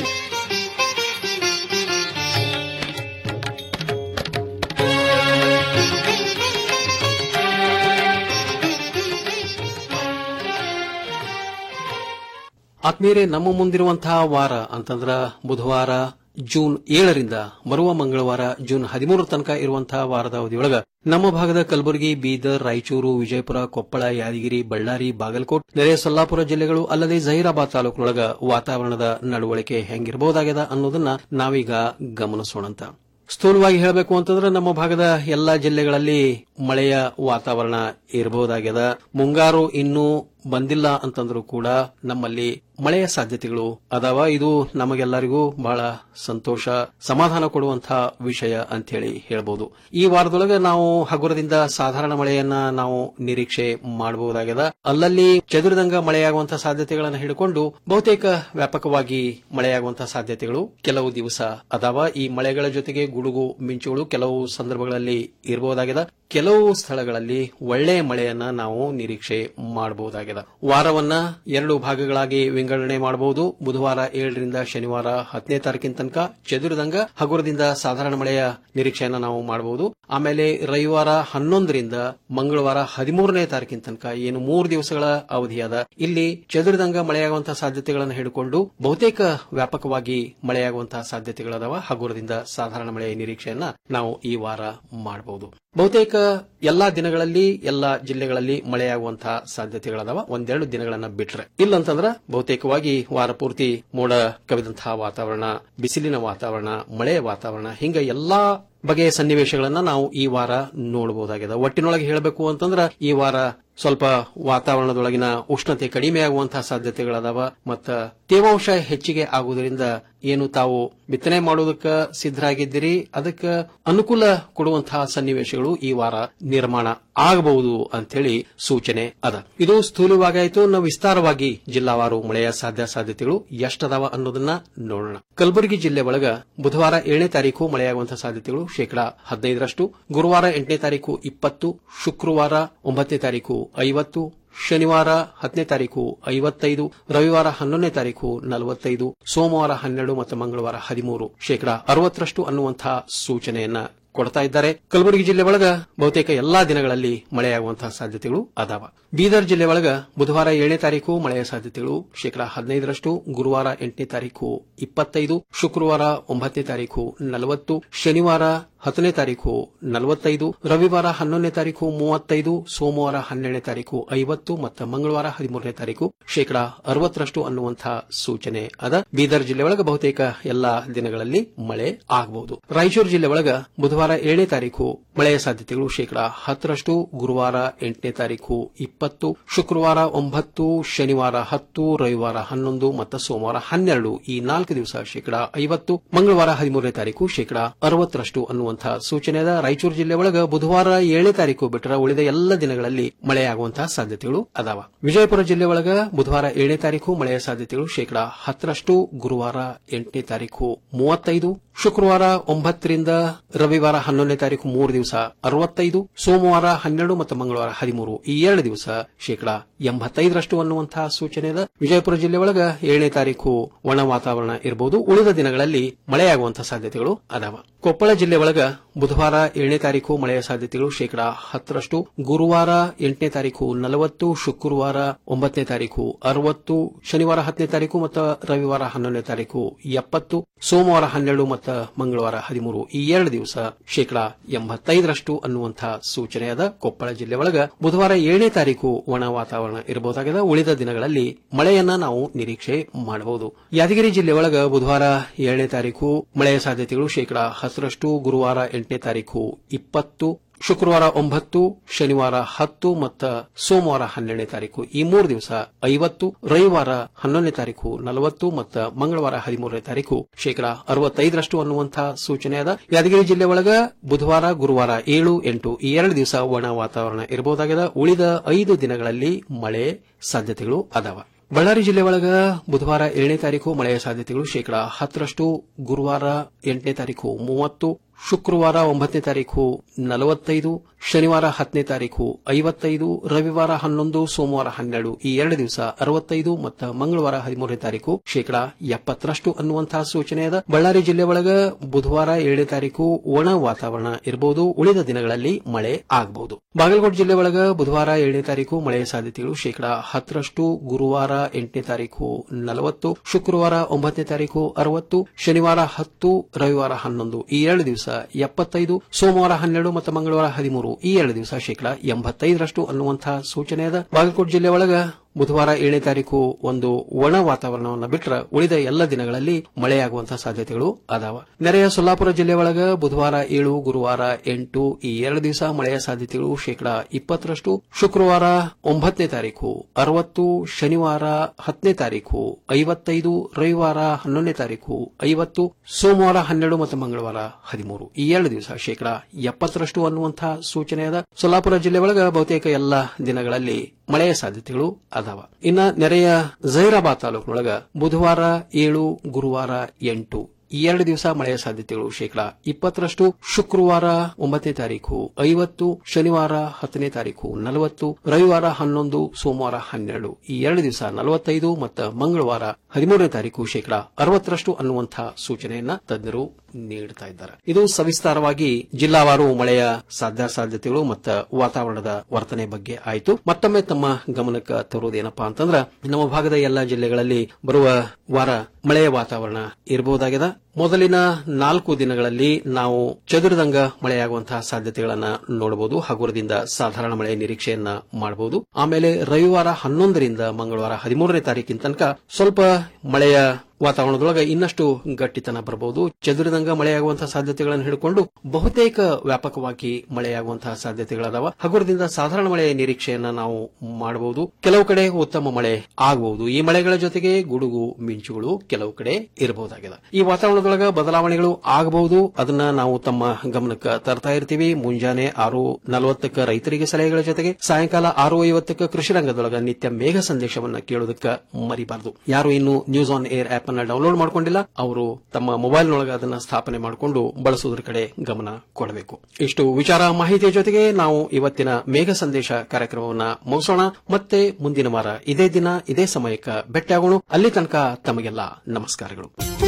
ಆತ್ಮೀಯರೇ ನಮ್ಮ ಮುಂದಿರುವಂತಹ ವಾರ ಅಂತಂದ್ರ ಬುಧವಾರ ಜೂನ್ ಏಳರಿಂದ ಬರುವ ಮಂಗಳವಾರ ಜೂನ್ ಹದಿಮೂರರ ತನಕ ಇರುವಂತಹ ವಾರದ ಅವಧಿಯೊಳಗ ನಮ್ಮ ಭಾಗದ ಕಲಬುರಗಿ ಬೀದರ್ ರಾಯಚೂರು ವಿಜಯಪುರ ಕೊಪ್ಪಳ ಯಾದಗಿರಿ ಬಳ್ಳಾರಿ ಬಾಗಲಕೋಟ್ ನೆರೆಯ ಸೊಲ್ಲಾಪುರ ಜಿಲ್ಲೆಗಳು ಅಲ್ಲದೆ ಜಹೀರಾಬಾದ್ ತಾಲೂಕಿನೊಳಗ ವಾತಾವರಣದ ನಡವಳಿಕೆ ಹೆಂಗಿರಬಹುದಾಗ್ಯದ ಅನ್ನೋದನ್ನ ನಾವೀಗ ಗಮನಿಸೋಣಂತ ಸ್ಥೂಲವಾಗಿ ಹೇಳಬೇಕು ಅಂತಂದ್ರೆ ನಮ್ಮ ಭಾಗದ ಎಲ್ಲಾ ಜಿಲ್ಲೆಗಳಲ್ಲಿ ಮಳೆಯ ವಾತಾವರಣ ಇರಬಹುದಾಗ್ಯದ ಮುಂಗಾರು ಇನ್ನೂ ಬಂದಿಲ್ಲ ಅಂತಂದ್ರೂ ಕೂಡ ನಮ್ಮಲ್ಲಿ ಮಳೆಯ ಸಾಧ್ಯತೆಗಳು ಅದಾವ ಇದು ನಮಗೆಲ್ಲರಿಗೂ ಬಹಳ ಸಂತೋಷ ಸಮಾಧಾನ ಕೊಡುವಂತಹ ವಿಷಯ ಅಂತ ಹೇಳಿ ಹೇಳ್ಬೋದು ಈ ವಾರದೊಳಗೆ ನಾವು ಹಗುರದಿಂದ ಸಾಧಾರಣ ಮಳೆಯನ್ನ ನಾವು ನಿರೀಕ್ಷೆ ಮಾಡಬಹುದಾಗಿದೆ ಅಲ್ಲಲ್ಲಿ ಚದುರಿದಂಗ ಮಳೆಯಾಗುವಂತಹ ಸಾಧ್ಯತೆಗಳನ್ನು ಹಿಡ್ಕೊಂಡು ಬಹುತೇಕ ವ್ಯಾಪಕವಾಗಿ ಮಳೆಯಾಗುವಂತಹ ಸಾಧ್ಯತೆಗಳು ಕೆಲವು ದಿವಸ ಅದಾವ ಈ ಮಳೆಗಳ ಜೊತೆಗೆ ಗುಡುಗು ಮಿಂಚುಗಳು ಕೆಲವು ಸಂದರ್ಭಗಳಲ್ಲಿ ಇರಬಹುದಾಗಿದೆ ಕೆಲವು ಸ್ಥಳಗಳಲ್ಲಿ ಒಳ್ಳೆಯ ಮಳೆಯನ್ನ ನಾವು ನಿರೀಕ್ಷೆ ಮಾಡಬಹುದಾಗಿದೆ ವಾರವನ್ನ ಎರಡು ಭಾಗಗಳಾಗಿ ವಿಂಗಡಣೆ ಮಾಡಬಹುದು ಬುಧವಾರ ಏಳರಿಂದ ಶನಿವಾರ ಹತ್ತನೇ ತಾರೀಕಿನ ತನಕ ಚದುರಿದಂಗ ಹಗುರದಿಂದ ಸಾಧಾರಣ ಮಳೆಯ ನಿರೀಕ್ಷೆಯನ್ನ ನಾವು ಮಾಡಬಹುದು ಆಮೇಲೆ ರವಿವಾರ ಹನ್ನೊಂದರಿಂದ ಮಂಗಳವಾರ ಹದಿಮೂರನೇ ತಾರೀಕಿನ ತನಕ ಏನು ಮೂರು ದಿವಸಗಳ ಅವಧಿಯಾದ ಇಲ್ಲಿ ಚದುರಿದಂಗ ಮಳೆಯಾಗುವಂತಹ ಸಾಧ್ಯತೆಗಳನ್ನು ಹಿಡಿಕೊಂಡು ಬಹುತೇಕ ವ್ಯಾಪಕವಾಗಿ ಮಳೆಯಾಗುವಂತಹ ಸಾಧ್ಯತೆಗಳದಾವ ಹಗುರದಿಂದ ಸಾಧಾರಣ ಮಳೆಯ ನಿರೀಕ್ಷೆಯನ್ನ ನಾವು ಈ ವಾರ ಮಾಡಬಹುದು ಬಹುತೇಕ ಎಲ್ಲಾ ದಿನಗಳಲ್ಲಿ ಎಲ್ಲಾ ಜಿಲ್ಲೆಗಳಲ್ಲಿ ಮಳೆಯಾಗುವಂತಹ ಸಾಧ್ಯತೆಗಳದಾವ ಒಂದೆರಡು ದಿನಗಳನ್ನ ಬಿಟ್ರೆ ಇಲ್ಲಂತಂದ್ರ ಬಹುತೇಕವಾಗಿ ವಾರ ಪೂರ್ತಿ ಮೋಡ ಕವಿದಂತಹ ವಾತಾವರಣ ಬಿಸಿಲಿನ ವಾತಾವರಣ ಮಳೆಯ ವಾತಾವರಣ ಹಿಂಗ ಎಲ್ಲಾ ಬಗೆಯ ಸನ್ನಿವೇಶಗಳನ್ನ ನಾವು ಈ ವಾರ ನೋಡಬಹುದಾಗಿದೆ ಒಟ್ಟಿನೊಳಗೆ ಹೇಳಬೇಕು ಅಂತಂದ್ರ ಈ ವಾರ ಸ್ವಲ್ಪ ವಾತಾವರಣದೊಳಗಿನ ಉಷ್ಣತೆ ಕಡಿಮೆ ಆಗುವಂತಹ ಸಾಧ್ಯತೆಗಳದಾವ ಮತ್ತ ತೇವಾಂಶ ಹೆಚ್ಚಿಗೆ ಆಗುವುದರಿಂದ ಏನು ತಾವು ಬಿತ್ತನೆ ಮಾಡೋದಕ್ಕೆ ಸಿದ್ಧರಾಗಿದ್ದೀರಿ ಅದಕ್ಕೆ ಅನುಕೂಲ ಕೊಡುವಂತಹ ಸನ್ನಿವೇಶಗಳು ಈ ವಾರ ನಿರ್ಮಾಣ ಆಗಬಹುದು ಅಂತೇಳಿ ಸೂಚನೆ ಅದ ಇದು ಸ್ಥೂಲವಾಗಾಯಿತು ನಾವು ವಿಸ್ತಾರವಾಗಿ ಜಿಲ್ಲಾವಾರು ಮಳೆಯ ಸಾಧ್ಯ ಸಾಧ್ಯತೆಗಳು ಎಷ್ಟದಾವ ಅನ್ನೋದನ್ನ ನೋಡೋಣ ಕಲಬುರಗಿ ಜಿಲ್ಲೆ ಒಳಗ ಬುಧವಾರ ಏಳನೇ ತಾರೀಕು ಮಳೆಯಾಗುವಂತಹ ಸಾಧ್ಯತೆಗಳು ಶೇಕಡಾ ಹದಿನೈದರಷ್ಟು ಗುರುವಾರ ಎಂಟನೇ ತಾರೀಕು ಇಪ್ಪತ್ತು ಶುಕ್ರವಾರ ಒಂಬತ್ತನೇ ತಾರೀಕು ಐವತ್ತು ಶನಿವಾರ ಹತ್ತನೇ ತಾರೀಕು ಐವತ್ತೈದು ರವಿವಾರ ಹನ್ನೊಂದನೇ ತಾರೀಕು ನಲವತ್ತೈದು ಸೋಮವಾರ ಹನ್ನೆರಡು ಮತ್ತು ಮಂಗಳವಾರ ಹದಿಮೂರು ಶೇಕಡಾ ಅರವತ್ತರಷ್ಟು ಅನ್ನುವಂತಹ ಸೂಚನೆಯನ್ನ ಕೊಡ್ತಾ ಇದ್ದಾರೆ ಕಲಬುರಗಿ ಜಿಲ್ಲೆ ಒಳಗ ಬಹುತೇಕ ಎಲ್ಲಾ ದಿನಗಳಲ್ಲಿ ಮಳೆಯಾಗುವಂತಹ ಸಾಧ್ಯತೆಗಳು ಅದಾವ ಬೀದರ್ ಜಿಲ್ಲೆ ಒಳಗ ಬುಧವಾರ ಏಳನೇ ತಾರೀಕು ಮಳೆಯ ಸಾಧ್ಯತೆಗಳು ಶೇಕಡಾ ಹದಿನೈದರಷ್ಟು ಗುರುವಾರ ಎಂಟನೇ ತಾರೀಕು ಇಪ್ಪತ್ತೈದು ಶುಕ್ರವಾರ ಒಂಬತ್ತನೇ ತಾರೀಕು ನಲವತ್ತು ಶನಿವಾರ ಹತ್ತನೇ ತಾರೀಕು ನಲವತ್ತೈದು ರವಿವಾರ ಹನ್ನೊಂದನೇ ತಾರೀಕು ಮೂವತ್ತೈದು ಸೋಮವಾರ ಹನ್ನೆರಡನೇ ತಾರೀಕು ಐವತ್ತು ಮತ್ತು ಮಂಗಳವಾರ ಹದಿಮೂರನೇ ತಾರೀಕು ಶೇಕಡಾ ಅರವತ್ತರಷ್ಟು ಅನ್ನುವಂತಹ ಸೂಚನೆ ಅದ ಬೀದರ್ ಜಿಲ್ಲೆ ಒಳಗ ಬಹುತೇಕ ಎಲ್ಲಾ ದಿನಗಳಲ್ಲಿ ಮಳೆ ಆಗಬಹುದು ರಾಯಚೂರು ಜಿಲ್ಲೆ ಒಳಗ ಬುಧವಾರ ಬುಧವಾರ ಏಳನೇ ತಾರೀಕು ಮಳೆಯ ಸಾಧ್ಯತೆಗಳು ಶೇಕಡಾ ಹತ್ತರಷ್ಟು ಗುರುವಾರ ಎಂಟನೇ ತಾರೀಕು ಇಪ್ಪತ್ತು ಶುಕ್ರವಾರ ಒಂಬತ್ತು ಶನಿವಾರ ಹತ್ತು ರವಿವಾರ ಹನ್ನೊಂದು ಮತ್ತು ಸೋಮವಾರ ಹನ್ನೆರಡು ಈ ನಾಲ್ಕು ದಿವಸ ಶೇಕಡಾ ಐವತ್ತು ಮಂಗಳವಾರ ಹದಿಮೂರನೇ ತಾರೀಕು ಶೇಕಡಾ ಅರವತ್ತರಷ್ಟು ಅನ್ನುವಂತಹ ಸೂಚನೆ ಅದ ರಾಯಚೂರು ಜಿಲ್ಲೆ ಒಳಗ ಬುಧವಾರ ಏಳನೇ ತಾರೀಕು ಬಿಟ್ಟರೆ ಉಳಿದ ಎಲ್ಲ ದಿನಗಳಲ್ಲಿ ಮಳೆಯಾಗುವಂತಹ ಸಾಧ್ಯತೆಗಳು ಅದಾವ ವಿಜಯಪುರ ಜಿಲ್ಲೆ ಒಳಗ ಬುಧವಾರ ಏಳನೇ ತಾರೀಕು ಮಳೆಯ ಸಾಧ್ಯತೆಗಳು ಶೇಕಡಾ ಹತ್ತರಷ್ಟು ಗುರುವಾರ ಎಂಟನೇ ತಾರೀಕು ಮೂವತ್ತೈದು ಶುಕ್ರವಾರ ಒಂಬತ್ತರಿಂದ ರವಿವಾರ ಹನ್ನೊಂದನೇ ತಾರೀಕು ಮೂರು ದಿವಸ ಅರವತ್ತೈದು ಸೋಮವಾರ ಹನ್ನೆರಡು ಮತ್ತು ಮಂಗಳವಾರ ಹದಿಮೂರು ಈ ಎರಡು ದಿವಸ ಶೇಕಡಾ ಎಂಬತ್ತೈದರಷ್ಟು ಅನ್ನುವಂತಹ ಸೂಚನೆ ಇದೆ ವಿಜಯಪುರ ಜಿಲ್ಲೆ ಒಳಗ ಏಳನೇ ತಾರೀಕು ಒಣ ವಾತಾವರಣ ಇರಬಹುದು ಉಳಿದ ದಿನಗಳಲ್ಲಿ ಮಳೆಯಾಗುವಂತಹ ಸಾಧ್ಯತೆಗಳು ಅದಾವ ಕೊಪ್ಪಳ ಜಿಲ್ಲೆ ಒಳಗ ಬುಧವಾರ ಏಳನೇ ತಾರೀಕು ಮಳೆಯ ಸಾಧ್ಯತೆಗಳು ಶೇಕಡಾ ಹತ್ತರಷ್ಟು ಗುರುವಾರ ಎಂಟನೇ ತಾರೀಕು ನಲವತ್ತು ಶುಕ್ರವಾರ ಒಂಬತ್ತನೇ ತಾರೀಕು ಅರವತ್ತು ಶನಿವಾರ ಹತ್ತನೇ ತಾರೀಕು ಮತ್ತು ರವಿವಾರ ಹನ್ನೊಂದನೇ ತಾರೀಕು ಎಪ್ಪತ್ತು ಸೋಮವಾರ ಹನ್ನೆರಡು ಮತ್ತು ಮಂಗಳವಾರ ಹದಿಮೂರು ಈ ಎರಡು ದಿವಸ ಶೇಕಡಾ ಎಂಬತ್ತೈದರಷ್ಟು ಅನ್ನುವಂತಹ ಸೂಚನೆ ಅದ ಕೊಪ್ಪಳ ಜಿಲ್ಲೆ ಒಳಗ ಬುಧವಾರ ಏಳನೇ ತಾರೀಕು ಒಣ ವಾತಾವರಣ ಇರಬಹುದಾಗಿದೆ ಉಳಿದ ದಿನಗಳಲ್ಲಿ ಮಳೆಯನ್ನ ನಾವು ನಿರೀಕ್ಷೆ ಮಾಡಬಹುದು ಯಾದಗಿರಿ ಜಿಲ್ಲೆ ಒಳಗ ಬುಧವಾರ ಏಳನೇ ತಾರೀಕು ಮಳೆಯ ಸಾಧ್ಯತೆಗಳು ಶೇಕಡಾ ಹತ್ತರಷ್ಟು ಗುರುವಾರ ಎಂಟನೇ ತಾರೀಕು ಇಪ್ಪತ್ತು ಶುಕ್ರವಾರ ಒಂಬತ್ತು ಶನಿವಾರ ಹತ್ತು ಮತ್ತು ಸೋಮವಾರ ಹನ್ನೆರಡನೇ ತಾರೀಕು ಈ ಮೂರು ದಿವಸ ಐವತ್ತು ರವಿವಾರ ಹನ್ನೊಂದನೇ ತಾರೀಕು ನಲವತ್ತು ಮತ್ತು ಮಂಗಳವಾರ ಹದಿಮೂರನೇ ತಾರೀಕು ಶೇಕಡಾ ಅರವತ್ತೈದರಷ್ಟು ಅನ್ನುವಂತಹ ಸೂಚನೆ ಅದ ಯಾದಗಿರಿ ಜಿಲ್ಲೆ ಒಳಗ ಬುಧವಾರ ಗುರುವಾರ ಏಳು ಎಂಟು ಈ ಎರಡು ದಿವಸ ಒಣ ವಾತಾವರಣ ಇರಬಹುದಾಗಿದೆ ಉಳಿದ ಐದು ದಿನಗಳಲ್ಲಿ ಮಳೆ ಸಾಧ್ಯತೆಗಳು ಅದಾವ ಬಳ್ಳಾರಿ ಜಿಲ್ಲೆ ಒಳಗ ಬುಧವಾರ ಏಳನೇ ತಾರೀಕು ಮಳೆಯ ಸಾಧ್ಯತೆಗಳು ಶೇಕಡಾ ಹತ್ತರಷ್ಟು ಗುರುವಾರ ಎಂಟನೇ ತಾರೀಕು ಮೂವತ್ತು ಶುಕ್ರವಾರ ಒಂಬತ್ತನೇ ತಾರೀಕು ನಲವತ್ತೈದು ಶನಿವಾರ ಹತ್ತನೇ ತಾರೀಕು ಐವತ್ತೈದು ರವಿವಾರ ಹನ್ನೊಂದು ಸೋಮವಾರ ಹನ್ನೆರಡು ಈ ಎರಡು ದಿವಸ ಅರವತ್ತೈದು ಮತ್ತು ಮಂಗಳವಾರ ಹದಿಮೂರನೇ ತಾರೀಕು ಶೇಕಡಾ ಎಪ್ಪತ್ತರಷ್ಟು ಅನ್ನುವಂತಹ ಸೂಚನೆ ಅದ ಬಳ್ಳಾರಿ ಜಿಲ್ಲೆ ಒಳಗ ಬುಧವಾರ ಏಳನೇ ತಾರೀಕು ಒಣ ವಾತಾವರಣ ಇರಬಹುದು ಉಳಿದ ದಿನಗಳಲ್ಲಿ ಮಳೆ ಆಗಬಹುದು ಬಾಗಲಕೋಟೆ ಜಿಲ್ಲೆ ಒಳಗ ಬುಧವಾರ ಏಳನೇ ತಾರೀಕು ಮಳೆಯ ಸಾಧ್ಯತೆಗಳು ಶೇಕಡಾ ಹತ್ತರಷ್ಟು ಗುರುವಾರ ಎಂಟನೇ ತಾರೀಕು ನಲವತ್ತು ಶುಕ್ರವಾರ ಒಂಬತ್ತನೇ ತಾರೀಕು ಅರವತ್ತು ಶನಿವಾರ ಹತ್ತು ರವಿವಾರ ಹನ್ನೊಂದು ಈ ಎರಡು ದಿವಸ ಎಪ್ಪತ್ತೈದು ಸೋಮವಾರ ಹನ್ನೆರಡು ಮತ್ತು ಮಂಗಳವಾರ ಹದಿಮೂರು ಈ ಎರಡು ದಿವಸ ಶೇಕಡಾ ಎಂಬತ್ತೈದರಷ್ಟು ಅನ್ನುವಂತಹ ಸೂಚನೆ ಅದ ಬಾಗಲಕೋಟೆ ಜಿಲ್ಲೆ ಒಳಗ ಬುಧವಾರ ಏಳನೇ ತಾರೀಕು ಒಂದು ಒಣ ವಾತಾವರಣವನ್ನು ಬಿಟ್ಟರೆ ಉಳಿದ ಎಲ್ಲ ದಿನಗಳಲ್ಲಿ ಮಳೆಯಾಗುವಂತಹ ಸಾಧ್ಯತೆಗಳು ಅದಾವ ನೆರೆಯ ಸೊಲ್ಲಾಪುರ ಜಿಲ್ಲೆ ಒಳಗ ಬುಧವಾರ ಏಳು ಗುರುವಾರ ಎಂಟು ಈ ಎರಡು ದಿವಸ ಮಳೆಯ ಸಾಧ್ಯತೆಗಳು ಶೇಕಡಾ ಇಪ್ಪತ್ತರಷ್ಟು ಶುಕ್ರವಾರ ಒಂಬತ್ತನೇ ತಾರೀಕು ಅರವತ್ತು ಶನಿವಾರ ಹತ್ತನೇ ತಾರೀಕು ಐವತ್ತೈದು ರವಿವಾರ ಹನ್ನೊಂದನೇ ತಾರೀಕು ಐವತ್ತು ಸೋಮವಾರ ಹನ್ನೆರಡು ಮತ್ತು ಮಂಗಳವಾರ ಹದಿಮೂರು ಈ ಎರಡು ದಿವಸ ಶೇಕಡಾ ಎಪ್ಪತ್ತರಷ್ಟು ಅನ್ನುವಂತಹ ಸೂಚನೆ ಅದ ಸೊಲ್ಲಾಪುರ ಜಿಲ್ಲೆ ಒಳಗ ಬಹುತೇಕ ಎಲ್ಲ ದಿನಗಳಲ್ಲಿ ಮಳೆಯ ಸಾಧ್ಯತೆಗಳು ಅದಾವ ಇನ್ನ ನೆರೆಯ ಜೈರಾಬಾದ್ ತಾಲೂಕಿನೊಳಗ ಬುಧವಾರ ಏಳು ಗುರುವಾರ ಎಂಟು ಈ ಎರಡು ದಿವಸ ಮಳೆಯ ಸಾಧ್ಯತೆಗಳು ಶೇಕಡಾ ಇಪ್ಪತ್ತರಷ್ಟು ಶುಕ್ರವಾರ ಒಂಬತ್ತನೇ ತಾರೀಕು ಐವತ್ತು ಶನಿವಾರ ಹತ್ತನೇ ತಾರೀಕು ನಲವತ್ತು ರವಿವಾರ ಹನ್ನೊಂದು ಸೋಮವಾರ ಹನ್ನೆರಡು ಈ ಎರಡು ದಿವಸ ನಲವತ್ತೈದು ಮತ್ತು ಮಂಗಳವಾರ ಹದಿಮೂರನೇ ತಾರೀಕು ಶೇಕಡಾ ಅರವತ್ತರಷ್ಟು ಅನ್ನುವಂತಹ ಸೂಚನೆಯನ್ನ ತಜ್ಞರು ನೀಡುತ್ತಾ ಇದ್ದಾರೆ ಇದು ಸವಿಸ್ತಾರವಾಗಿ ಜಿಲ್ಲಾವಾರು ಮಳೆಯ ಸಾಧ್ಯ ಸಾಧ್ಯತೆಗಳು ಮತ್ತು ವಾತಾವರಣದ ವರ್ತನೆ ಬಗ್ಗೆ ಆಯಿತು ಮತ್ತೊಮ್ಮೆ ತಮ್ಮ ಗಮನಕ್ಕೆ ತರುವುದೇನಪ್ಪಾ ಅಂತಂದ್ರ ನಮ್ಮ ಭಾಗದ ಎಲ್ಲಾ ಜಿಲ್ಲೆಗಳಲ್ಲಿ ಬರುವ ವಾರ ಮಳೆಯ ವಾತಾವರಣ ಇರಬಹುದಾಗಿದೆ ಮೊದಲಿನ ನಾಲ್ಕು ದಿನಗಳಲ್ಲಿ ನಾವು ಚದುರಿದಂಗ ಮಳೆಯಾಗುವಂತಹ ಸಾಧ್ಯತೆಗಳನ್ನ ನೋಡಬಹುದು ಹಗುರದಿಂದ ಸಾಧಾರಣ ಮಳೆ ನಿರೀಕ್ಷೆಯನ್ನ ಮಾಡಬಹುದು ಆಮೇಲೆ ರವಿವಾರ ಹನ್ನೊಂದರಿಂದ ಮಂಗಳವಾರ ಹದಿಮೂರನೇ ತಾರೀಕಿನ ತನಕ ಸ್ವಲ್ಪ ಮಳೆಯ ವಾತಾವರಣದೊಳಗೆ ಇನ್ನಷ್ಟು ಗಟ್ಟಿತನ ಬರಬಹುದು ಚದುರಿದಂಗ ಮಳೆಯಾಗುವಂತಹ ಸಾಧ್ಯತೆಗಳನ್ನು ಹಿಡ್ಕೊಂಡು ಬಹುತೇಕ ವ್ಯಾಪಕವಾಗಿ ಮಳೆಯಾಗುವಂತಹ ಸಾಧ್ಯತೆಗಳದಾವ ಹಗುರದಿಂದ ಸಾಧಾರಣ ಮಳೆಯ ನಿರೀಕ್ಷೆಯನ್ನ ನಾವು ಮಾಡಬಹುದು ಕೆಲವು ಕಡೆ ಉತ್ತಮ ಮಳೆ ಆಗಬಹುದು ಈ ಮಳೆಗಳ ಜೊತೆಗೆ ಗುಡುಗು ಮಿಂಚುಗಳು ಕೆಲವು ಕಡೆ ಇರಬಹುದಾಗಿದೆ ಈ ವಾತಾವರಣದೊಳಗ ಬದಲಾವಣೆಗಳು ಆಗಬಹುದು ಅದನ್ನ ನಾವು ತಮ್ಮ ಗಮನಕ್ಕೆ ತರ್ತಾ ಇರ್ತೀವಿ ಮುಂಜಾನೆ ಆರು ನಲವತ್ತಕ್ಕ ರೈತರಿಗೆ ಸಲಹೆಗಳ ಜೊತೆಗೆ ಸಾಯಂಕಾಲ ಆರು ಐವತ್ತಕ್ಕ ಕೃಷಿ ರಂಗದೊಳಗ ನಿತ್ಯ ಮೇಘ ಸಂದೇಶವನ್ನ ಕೇಳೋದಕ್ಕೆ ಮರಿಬಾರದು ಯಾರು ಇನ್ನು ನ್ಯೂಸ್ ಆನ್ ಏರ್ ಆಪ್ ಅನ್ನ ಡೌನ್ಲೋಡ್ ಮಾಡ್ಕೊಂಡಿಲ್ಲ ಅವರು ತಮ್ಮ ಮೊಬೈಲ್ನೊಳಗೆ ಅದನ್ನ ಸ್ಥಾಪನೆ ಮಾಡಿಕೊಂಡು ಬಳಸುವುದರ ಕಡೆ ಗಮನ ಕೊಡಬೇಕು ಇಷ್ಟು ವಿಚಾರ ಮಾಹಿತಿಯ ಜೊತೆಗೆ ನಾವು ಇವತ್ತಿನ ಮೇಘ ಸಂದೇಶ ಕಾರ್ಯಕ್ರಮವನ್ನ ಮುಗಿಸೋಣ ಮತ್ತೆ ಮುಂದಿನ ವಾರ ಇದೇ ದಿನ ಇದೇ ಸಮಯಕ್ಕೆ ಭೇಟಿಯಾಗೋಣ ಅಲ್ಲಿ ತನಕ ತಮಗೆಲ್ಲ ನಮಸ್ಕಾರಗಳು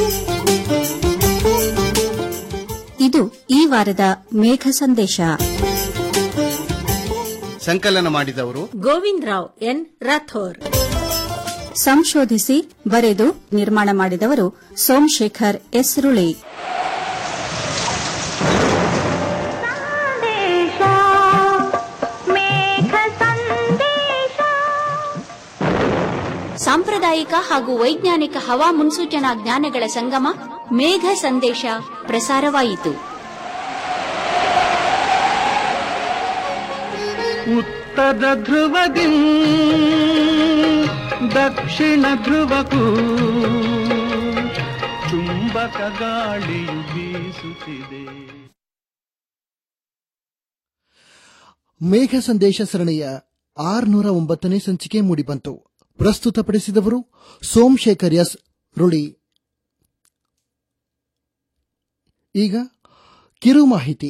ಇದು ಈ ವಾರದ ಮೇಘ ಸಂದೇಶ ಸಂಕಲನ ಮಾಡಿದವರು ಗೋವಿಂದ್ ರಾವ್ ಎನ್ ರಾಥೋರ್ ಸಂಶೋಧಿಸಿ ಬರೆದು ನಿರ್ಮಾಣ ಮಾಡಿದವರು ಸೋಮಶೇಖರ್ ಎಸ್ ರುಳಿ ಸಾಂಪ್ರದಾಯಿಕ ಹಾಗೂ ವೈಜ್ಞಾನಿಕ ಹವಾ ಮುನ್ಸೂಚನಾ ಜ್ಞಾನಗಳ ಸಂಗಮ ಮೇಘ ಸಂದೇಶ ಪ್ರಸಾರವಾಯಿತು ಉತ್ತರ ಧ್ರುವದಿ ದಕ್ಷಿಣ ಧ್ರುವಕ್ಕೂ ಚುಂಬಕ ಗಾಳಿಯು ಬೀಸುತ್ತಿದೆ ಮೇಘ ಸಂದೇಶ ಸರಣಿಯ ಆರ್ನೂರ ಒಂಬತ್ತನೇ ಸಂಚಿಕೆ ಮೂಡಿಬಂತು ಪ್ರಸ್ತುತಪಡಿಸಿದವರು ಸೋಮಶೇಖರ್ ಎಸ್ ರುಳಿ ಈಗ ಕಿರು ಮಾಹಿತಿ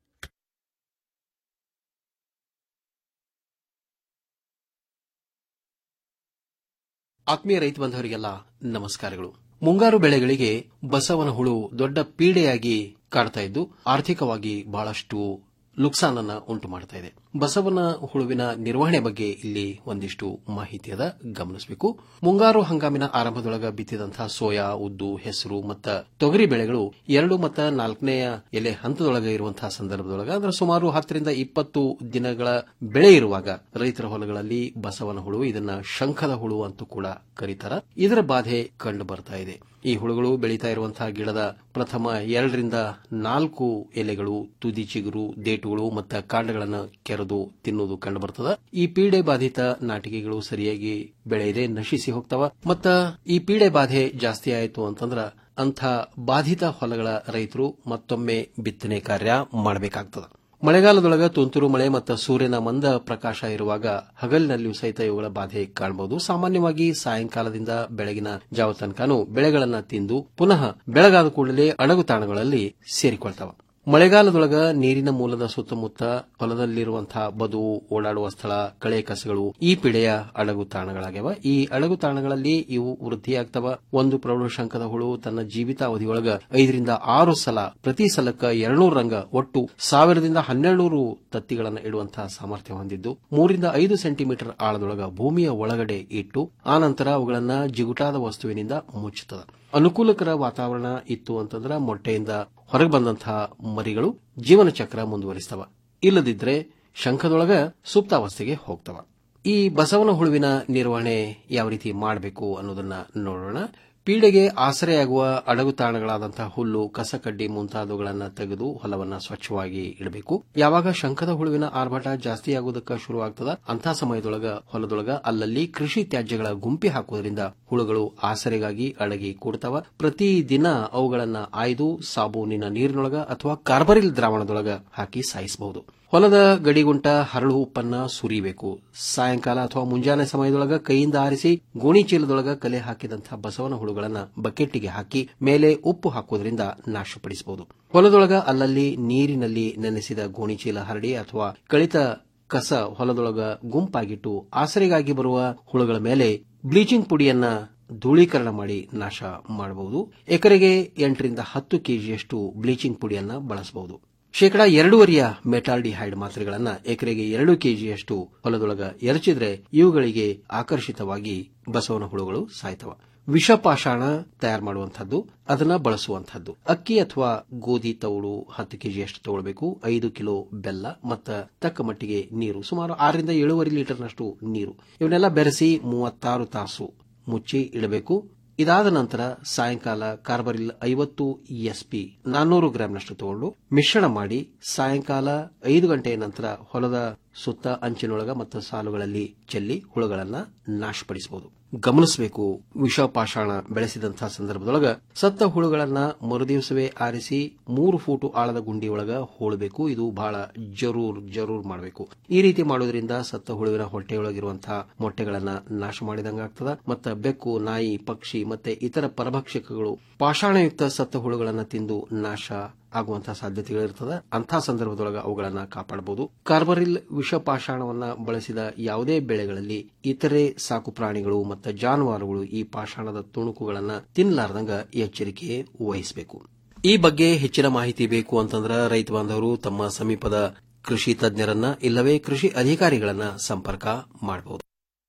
ಆತ್ಮೀಯ ರೈತ ಬಂಧವರಿಗೆಲ್ಲ ನಮಸ್ಕಾರಗಳು ಮುಂಗಾರು ಬೆಳೆಗಳಿಗೆ ಬಸವನ ಹುಳು ದೊಡ್ಡ ಪೀಡೆಯಾಗಿ ಕಾಡ್ತಾ ಇದ್ದು ಆರ್ಥಿಕವಾಗಿ ಬಹಳಷ್ಟು ನುಕ್ಸಾನನ್ನ ಉಂಟು ಮಾಡ್ತಾ ಇದೆ ಬಸವನ ಹುಳುವಿನ ನಿರ್ವಹಣೆ ಬಗ್ಗೆ ಇಲ್ಲಿ ಒಂದಿಷ್ಟು ಮಾಹಿತಿ ಅದ ಗಮನಿಸಬೇಕು ಮುಂಗಾರು ಹಂಗಾಮಿನ ಆರಂಭದೊಳಗ ಬಿತ್ತಿದಂತಹ ಸೋಯಾ ಉದ್ದು ಹೆಸರು ಮತ್ತು ತೊಗರಿ ಬೆಳೆಗಳು ಎರಡು ಮತ್ತು ನಾಲ್ಕನೆಯ ಎಲೆ ಹಂತದೊಳಗ ಇರುವಂತಹ ಸಂದರ್ಭದೊಳಗ ಅಂದ್ರೆ ಸುಮಾರು ಹತ್ತರಿಂದ ಇಪ್ಪತ್ತು ದಿನಗಳ ಬೆಳೆ ಇರುವಾಗ ರೈತರ ಹೊಲಗಳಲ್ಲಿ ಬಸವನ ಹುಳು ಇದನ್ನ ಶಂಖದ ಹುಳು ಅಂತೂ ಕೂಡ ಕರೀತಾರ ಇದರ ಬಾಧೆ ಕಂಡು ಬರ್ತಾ ಇದೆ ಈ ಹುಳುಗಳು ಬೆಳೀತಾ ಇರುವಂತಹ ಗಿಡದ ಪ್ರಥಮ ಎರಡರಿಂದ ನಾಲ್ಕು ಎಲೆಗಳು ತುದಿ ಚಿಗುರು ದೇಟುಗಳು ಮತ್ತು ಕಾಂಡಗಳನ್ನು ಕೆರೆದು ತಿನ್ನುವುದು ಕಂಡು ಬರ್ತದ ಈ ಪೀಡೆ ಬಾಧಿತ ನಾಟಿಕೆಗಳು ಸರಿಯಾಗಿ ಬೆಳೆಯದೆ ನಶಿಸಿ ಹೋಗ್ತವ ಮತ್ತ ಈ ಪೀಡೆ ಬಾಧೆ ಜಾಸ್ತಿ ಆಯಿತು ಅಂತಂದ್ರ ಅಂಥ ಬಾಧಿತ ಹೊಲಗಳ ರೈತರು ಮತ್ತೊಮ್ಮೆ ಬಿತ್ತನೆ ಕಾರ್ಯ ಮಾಡಬೇಕಾಗ್ತದ ಮಳೆಗಾಲದೊಳಗ ತುಂತುರು ಮಳೆ ಮತ್ತು ಸೂರ್ಯನ ಮಂದ ಪ್ರಕಾಶ ಇರುವಾಗ ಹಗಲಿನಲ್ಲಿಯೂ ಸಹಿತ ಇವುಗಳ ಬಾಧೆ ಕಾಣಬಹುದು ಸಾಮಾನ್ಯವಾಗಿ ಸಾಯಂಕಾಲದಿಂದ ಬೆಳಗಿನ ಜಾವ ತನಕನೂ ಬೆಳೆಗಳನ್ನ ತಿಂದು ಪುನಃ ಬೆಳಗಾದ ಕೂಡಲೇ ಅಡಗು ತಾಣಗಳಲ್ಲಿ ಸೇರಿಕೊಳ್ತಾವ ಮಳೆಗಾಲದೊಳಗ ನೀರಿನ ಮೂಲದ ಸುತ್ತಮುತ್ತ ಹೊಲದಲ್ಲಿರುವಂತಹ ಬದು ಓಡಾಡುವ ಸ್ಥಳ ಕಳೆ ಕಸಗಳು ಈ ಪಿಡೆಯ ಅಡಗು ತಾಣಗಳಾಗ್ಯವ ಈ ಅಡಗು ತಾಣಗಳಲ್ಲಿ ಇವು ವೃದ್ಧಿಯಾಗ್ತವ ಒಂದು ಪ್ರೌಢಶಂಕದ ಹುಳು ತನ್ನ ಜೀವಿತಾವಧಿಯೊಳಗ ಐದರಿಂದ ಆರು ಸಲ ಪ್ರತಿ ಸಲಕ್ಕ ಎರಡ್ನೂರು ರಂಗ ಒಟ್ಟು ಸಾವಿರದಿಂದ ಹನ್ನೆರಡು ತತ್ತಿಗಳನ್ನು ಇಡುವಂತಹ ಸಾಮರ್ಥ್ಯ ಹೊಂದಿದ್ದು ಮೂರಿಂದ ಐದು ಸೆಂಟಿಮೀಟರ್ ಆಳದೊಳಗ ಭೂಮಿಯ ಒಳಗಡೆ ಇಟ್ಟು ಆನಂತರ ಅವುಗಳನ್ನ ಜಿಗುಟಾದ ವಸ್ತುವಿನಿಂದ ಮುಚ್ಚುತ್ತದೆ ಅನುಕೂಲಕರ ವಾತಾವರಣ ಇತ್ತು ಅಂತಂದ್ರೆ ಮೊಟ್ಟೆಯಿಂದ ಹೊರಗೆ ಬಂದಂತಹ ಮರಿಗಳು ಜೀವನ ಚಕ್ರ ಮುಂದುವರಿಸ್ತವ ಇಲ್ಲದಿದ್ರೆ ಶಂಖದೊಳಗ ಸುಪ್ತಾವಸ್ಥೆಗೆ ಹೋಗ್ತವ ಈ ಬಸವನ ಹುಳುವಿನ ನಿರ್ವಹಣೆ ಯಾವ ರೀತಿ ಮಾಡಬೇಕು ಅನ್ನೋದನ್ನ ನೋಡೋಣ ಪೀಡೆಗೆ ಆಸರೆಯಾಗುವ ಅಡಗು ತಾಣಗಳಾದಂತಹ ಹುಲ್ಲು ಕಸಕಡ್ಡಿ ಮುಂತಾದವುಗಳನ್ನು ತೆಗೆದು ಹೊಲವನ್ನ ಸ್ವಚ್ಛವಾಗಿ ಇಡಬೇಕು ಯಾವಾಗ ಶಂಖದ ಹುಳುವಿನ ಆರ್ಭಟ ಜಾಸ್ತಿ ಆಗುವುದಕ್ಕೆ ಶುರುವಾಗ್ತದ ಅಂತಹ ಸಮಯದೊಳಗ ಹೊಲದೊಳಗ ಅಲ್ಲಲ್ಲಿ ಕೃಷಿ ತ್ಯಾಜ್ಯಗಳ ಗುಂಪಿ ಹಾಕುವುದರಿಂದ ಹುಳುಗಳು ಆಸರೆಗಾಗಿ ಅಡಗಿ ಕೂಡ್ತಾವ ಪ್ರತಿ ದಿನ ಅವುಗಳನ್ನ ಆಯ್ದು ಸಾಬೂನಿನ ನೀರಿನೊಳಗ ಅಥವಾ ಕಾರ್ಬರಿಲ್ ದ್ರಾವಣದೊಳಗ ಹಾಕಿ ಸಾಯಿಸಬಹುದು ಹೊಲದ ಗಡಿಗುಂಟ ಹರಳು ಉಪ್ಪನ್ನ ಸುರಿಬೇಕು ಸಾಯಂಕಾಲ ಅಥವಾ ಮುಂಜಾನೆ ಸಮಯದೊಳಗ ಕೈಯಿಂದ ಆರಿಸಿ ಗೋಣಿ ಚೀಲದೊಳಗ ಕಲೆ ಹಾಕಿದಂತಹ ಬಸವನ ಹುಳುಗಳನ್ನ ಬಕೆಟ್ಟಿಗೆ ಹಾಕಿ ಮೇಲೆ ಉಪ್ಪು ಹಾಕುವುದರಿಂದ ನಾಶಪಡಿಸಬಹುದು ಹೊಲದೊಳಗ ಅಲ್ಲಲ್ಲಿ ನೀರಿನಲ್ಲಿ ನೆನೆಸಿದ ಗೋಣಿ ಚೀಲ ಹರಡಿ ಅಥವಾ ಕಳಿತ ಕಸ ಹೊಲದೊಳಗ ಗುಂಪಾಗಿಟ್ಟು ಆಸರೆಗಾಗಿ ಬರುವ ಹುಳುಗಳ ಮೇಲೆ ಬ್ಲೀಚಿಂಗ್ ಪುಡಿಯನ್ನ ಧೂಳೀಕರಣ ಮಾಡಿ ನಾಶ ಮಾಡಬಹುದು ಎಕರೆಗೆ ಎಂಟರಿಂದ ಹತ್ತು ಕೆಜಿಯಷ್ಟು ಬ್ಲೀಚಿಂಗ್ ಪುಡಿಯನ್ನ ಬಳಸಬಹುದು ಶೇಕಡಾ ಎರಡೂವರೆಯ ಮೆಟಾಲ್ಡಿಹೈಡ್ ಮಾತ್ರೆಗಳನ್ನ ಎಕರೆಗೆ ಎರಡು ಕೆಜಿಯಷ್ಟು ಹೊಲದೊಳಗ ಎರಚಿದ್ರೆ ಇವುಗಳಿಗೆ ಆಕರ್ಷಿತವಾಗಿ ಬಸವನ ಹುಳುಗಳು ಸಾಯ್ತವ ವಿಷಪಾಷಾಣ ತಯಾರು ಮಾಡುವಂತಹದ್ದು ಅದನ್ನ ಬಳಸುವಂತಹದ್ದು ಅಕ್ಕಿ ಅಥವಾ ಗೋಧಿ ತೌಡು ಹತ್ತು ಕೆಜಿಯಷ್ಟು ತಗೊಳ್ಬೇಕು ಐದು ಕಿಲೋ ಬೆಲ್ಲ ಮತ್ತು ತಕ್ಕ ಮಟ್ಟಿಗೆ ನೀರು ಸುಮಾರು ಆರರಿಂದ ಏಳೂವರೆ ಲೀಟರ್ನಷ್ಟು ನೀರು ಇವನ್ನೆಲ್ಲ ಬೆರೆಸಿ ಮೂವತ್ತಾರು ತಾಸು ಮುಚ್ಚಿ ಇಡಬೇಕು ಇದಾದ ನಂತರ ಸಾಯಂಕಾಲ ಕಾರ್ಬರಿಲ್ ಐವತ್ತು ಎಸ್ಪಿ ನಾನ್ನೂರು ಗ್ರಾಂನಷ್ಟು ತಗೊಂಡು ಮಿಶ್ರಣ ಮಾಡಿ ಸಾಯಂಕಾಲ ಐದು ಗಂಟೆಯ ನಂತರ ಹೊಲದ ಸುತ್ತ ಅಂಚಿನೊಳಗ ಮತ್ತು ಸಾಲುಗಳಲ್ಲಿ ಚೆಲ್ಲಿ ಹುಳುಗಳನ್ನ ನಾಶಪಡಿಸಬಹುದು ಗಮನಿಸಬೇಕು ವಿಷಪಾಷಾಣ ಬೆಳೆಸಿದಂತಹ ಸಂದರ್ಭದೊಳಗ ಸತ್ತ ಹುಳುಗಳನ್ನ ಮರುದಿವಸವೇ ಆರಿಸಿ ಮೂರು ಫೂಟು ಆಳದ ಗುಂಡಿಯೊಳಗ ಹೋಳಬೇಕು ಇದು ಬಹಳ ಜರೂರ್ ಜರೂರ್ ಮಾಡಬೇಕು ಈ ರೀತಿ ಮಾಡೋದ್ರಿಂದ ಸತ್ತ ಹುಳುವಿನ ಹೊಟ್ಟೆಯೊಳಗಿರುವಂತಹ ಮೊಟ್ಟೆಗಳನ್ನ ನಾಶ ಮಾಡಿದಂಗಾಗ್ತದ ಮತ್ತು ಬೆಕ್ಕು ನಾಯಿ ಪಕ್ಷಿ ಮತ್ತೆ ಇತರ ಪರಭಕ್ಷಕಗಳು ಪಾಷಾಣಯುಕ್ತ ಸತ್ತ ಹುಳುಗಳನ್ನ ತಿಂದು ನಾಶ ಆಗುವಂತಹ ಸಾಧ್ಯತೆಗಳಿರ್ತದೆ ಅಂತಹ ಸಂದರ್ಭದೊಳಗ ಅವುಗಳನ್ನ ಕಾಪಾಡಬಹುದು ಕಾರ್ಬರಿಲ್ ವಿಷಪಾಷಾಣವನ್ನ ಬಳಸಿದ ಯಾವುದೇ ಬೆಳೆಗಳಲ್ಲಿ ಇತರೆ ಸಾಕು ಪ್ರಾಣಿಗಳು ಮತ್ತು ಜಾನುವಾರುಗಳು ಈ ಪಾಷಾಣದ ತುಣುಕುಗಳನ್ನ ತಿನ್ನಲಾರ್ದಂಗ ಎಚ್ಚರಿಕೆ ವಹಿಸಬೇಕು ಈ ಬಗ್ಗೆ ಹೆಚ್ಚಿನ ಮಾಹಿತಿ ಬೇಕು ಅಂತಂದ್ರೆ ರೈತ ಬಾಂಧವರು ತಮ್ಮ ಸಮೀಪದ ಕೃಷಿ ತಜ್ಞರನ್ನ ಇಲ್ಲವೇ ಕೃಷಿ ಅಧಿಕಾರಿಗಳನ್ನ ಸಂಪರ್ಕ ಮಾಡಬಹುದು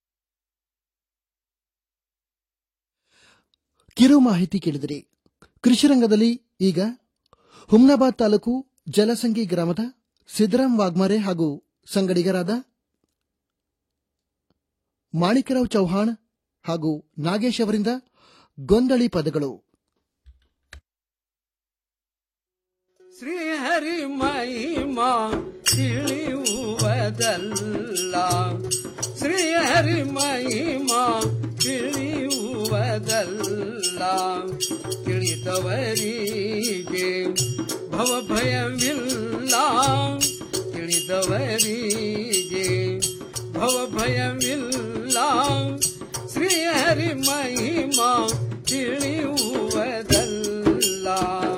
ಕಿರು ಮಾಹಿತಿ ಕೇಳಿದಿರಿ ಕೃಷಿ ರಂಗದಲ್ಲಿ ಈಗ ಹುಮ್ನಾಬಾದ್ ತಾಲೂಕು ಜಲಸಂಗಿ ಗ್ರಾಮದ ಸಿದ್ದರಾಮ್ ವಾಗ್ಮರೆ ಹಾಗೂ ಸಂಗಡಿಗರಾದ ಮಾಣಿಕರಾವ್ ಚೌಹಾಣ್ ಹಾಗೂ ನಾಗೇಶ್ ಅವರಿಂದ ಗೊಂದಳಿ ಪದಗಳು ಶ್ರೀಹರಿ ಮಹಿಮಾ ತಿಳಿಯುವುದ ಶ್ರೀಹರಿ ಮಹಿಮಾ ತಿಳಿಯುವುದಲ್ಲ ತಿಳಿದವರಿಗೆ ಭವ ಭಯವಿಲ್ಲ ತಿಳಿದವರಿಗೆ ಭವ ಭಯವಿಲ್ಲ ಶ್ರೀಹರಿ ಮಹಿಮಾ ತಿಳಿಯುವುದಲ್ಲ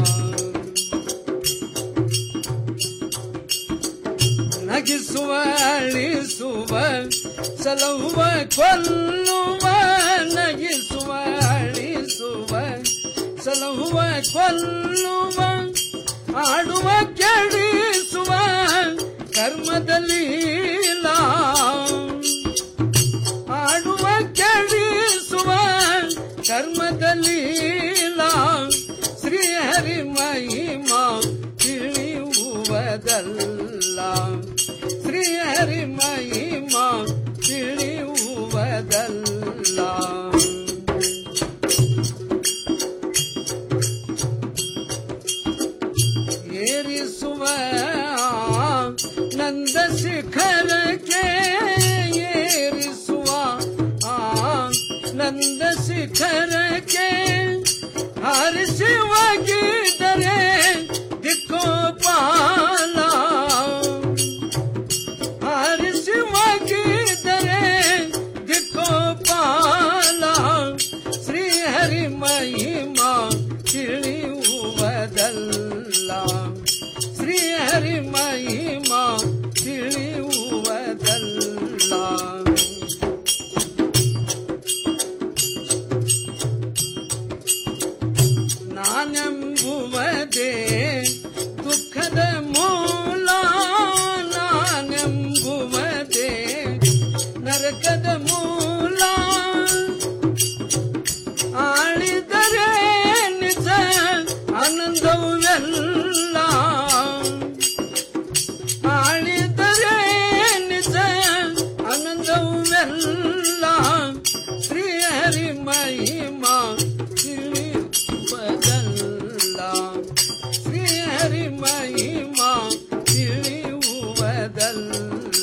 ನಗಿಸುವ ಅಳಿಸುವ ಸಲಹುವ ಕೊಲ್ಲುವ ನಗಿಸುವ ಅಳಿಸುವ ಸಲಹುವ ಕೊಲ್ಲುವ ಆಡುವ ಕೆಡಿಸುವ ಕರ್ಮದಲ್ಲಿ ಆಡುವ ಕೆಡಿಸುವ ಕರ್ಮದಲ್ಲಿ ಶ್ರೀಹರಿ ಮಹಿಮಾ ತಿಳಿಯುವುದಲ್ಲ ಶ್ರೀಹರಿ ಮಹಿಮಾ ತಿಳಿಯುವುದಲ್ಲ ಏರಿಸುವ ನಂದ ಶಿಖರಕ್ಕೆ ಏರಿಸುವ ಆ ನಂದ ಶಿಖರಕ್ಕೆ ಹರಿಸಿ ಒಗಿದರೆ ದಿಕ್ಕೋಪಾಲ ಹರಿಸಿ ಒಗಿದರೆ ದಿಕ್ಕೋಪಾಲ ಶ್ರೀಹರಿ ಮಹಿಮಾ ತಿಳಿಯುವುದಲ್ಲ ಶ್ರೀಹರಿ ಮಹಿಮಾ ತಿಳಿಯುವುದಲ್ಲ ನಾನೆಂಬುವುದೇ ದುಃಖದ ಮೂಲ ನಾನೆಂಬುವುದೇ ನರಕದ ಮೂಲ ಆಳಿದರೆ ನಿಜ ಆನಂದವುವೆಲ್ಲ ಆಳಿದರೆ ನಿಜ ಆನಂದವುವೆಲ್ಲ ಶ್ರೀಹರಿ ಮಹಿಮಾ ತಿಳಿಯುವುದಲ್ಲ ಶ್ರೀಹರಿ ಮಹಿಮಾ ತಿಳಿಯುವುದಲ್ಲ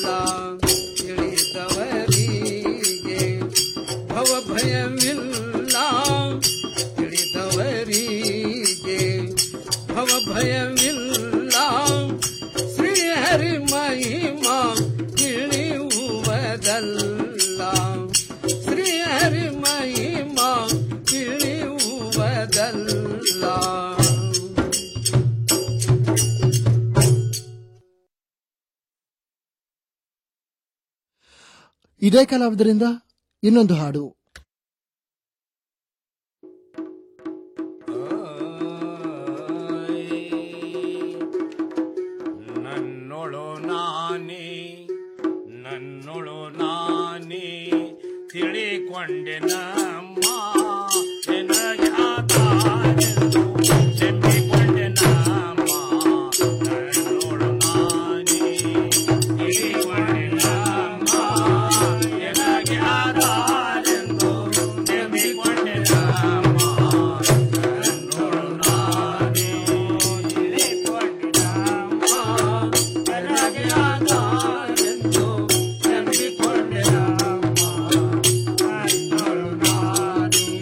ತಿಳಿದವರಿಗೆ ಭವ ಭಯವಿಲ್ಲ ತಿಳಿದವರಿಗೆ ಭವ ಭಯವಿಲ್ಲ ಶ್ರೀಹರಿ ಮಹಿಮಾ ತಿಳಿಯುವುದಲ್ಲ ಶ್ರೀಹರಿ ಮಹಿಮಾ ತಿಳಿಯುವುದಲ್ಲ ಇದೇ ಕಲಾವಿದರಿಂದ ಇನ್ನೊಂದು ಹಾಡು ನನ್ನೊಳು ನಾನೇ ನನ್ನೊಳು ನಾನೇ ತಿಳಿಕೊಂಡೆ ನಮ್ಮ ಎನಗೆ ಆಧಾರೆಂದು ನಂಬಿಕೊಂಡೆ ನಮ್ಮ ನನ್ನೊಳು ನಾನೇ ತಿಳಿಕೊಂಡೆ ನಮ್ಮ ಎನಗೆ ಆಧಾರೆಂದು ನಂಬಿಕೊಂಡೆ ನಮ್ಮ ನನ್ನೊಳು ನಾನೇ ತಿಳಿಕೊಂಡೆ ನಮ್ಮ ಎನಗೆ ಆಧಾರೆಂದು ನಂಬಿಕೊಂಡೆ ನಮ್ಮ ನನ್ನೊಳು ನಾನೇ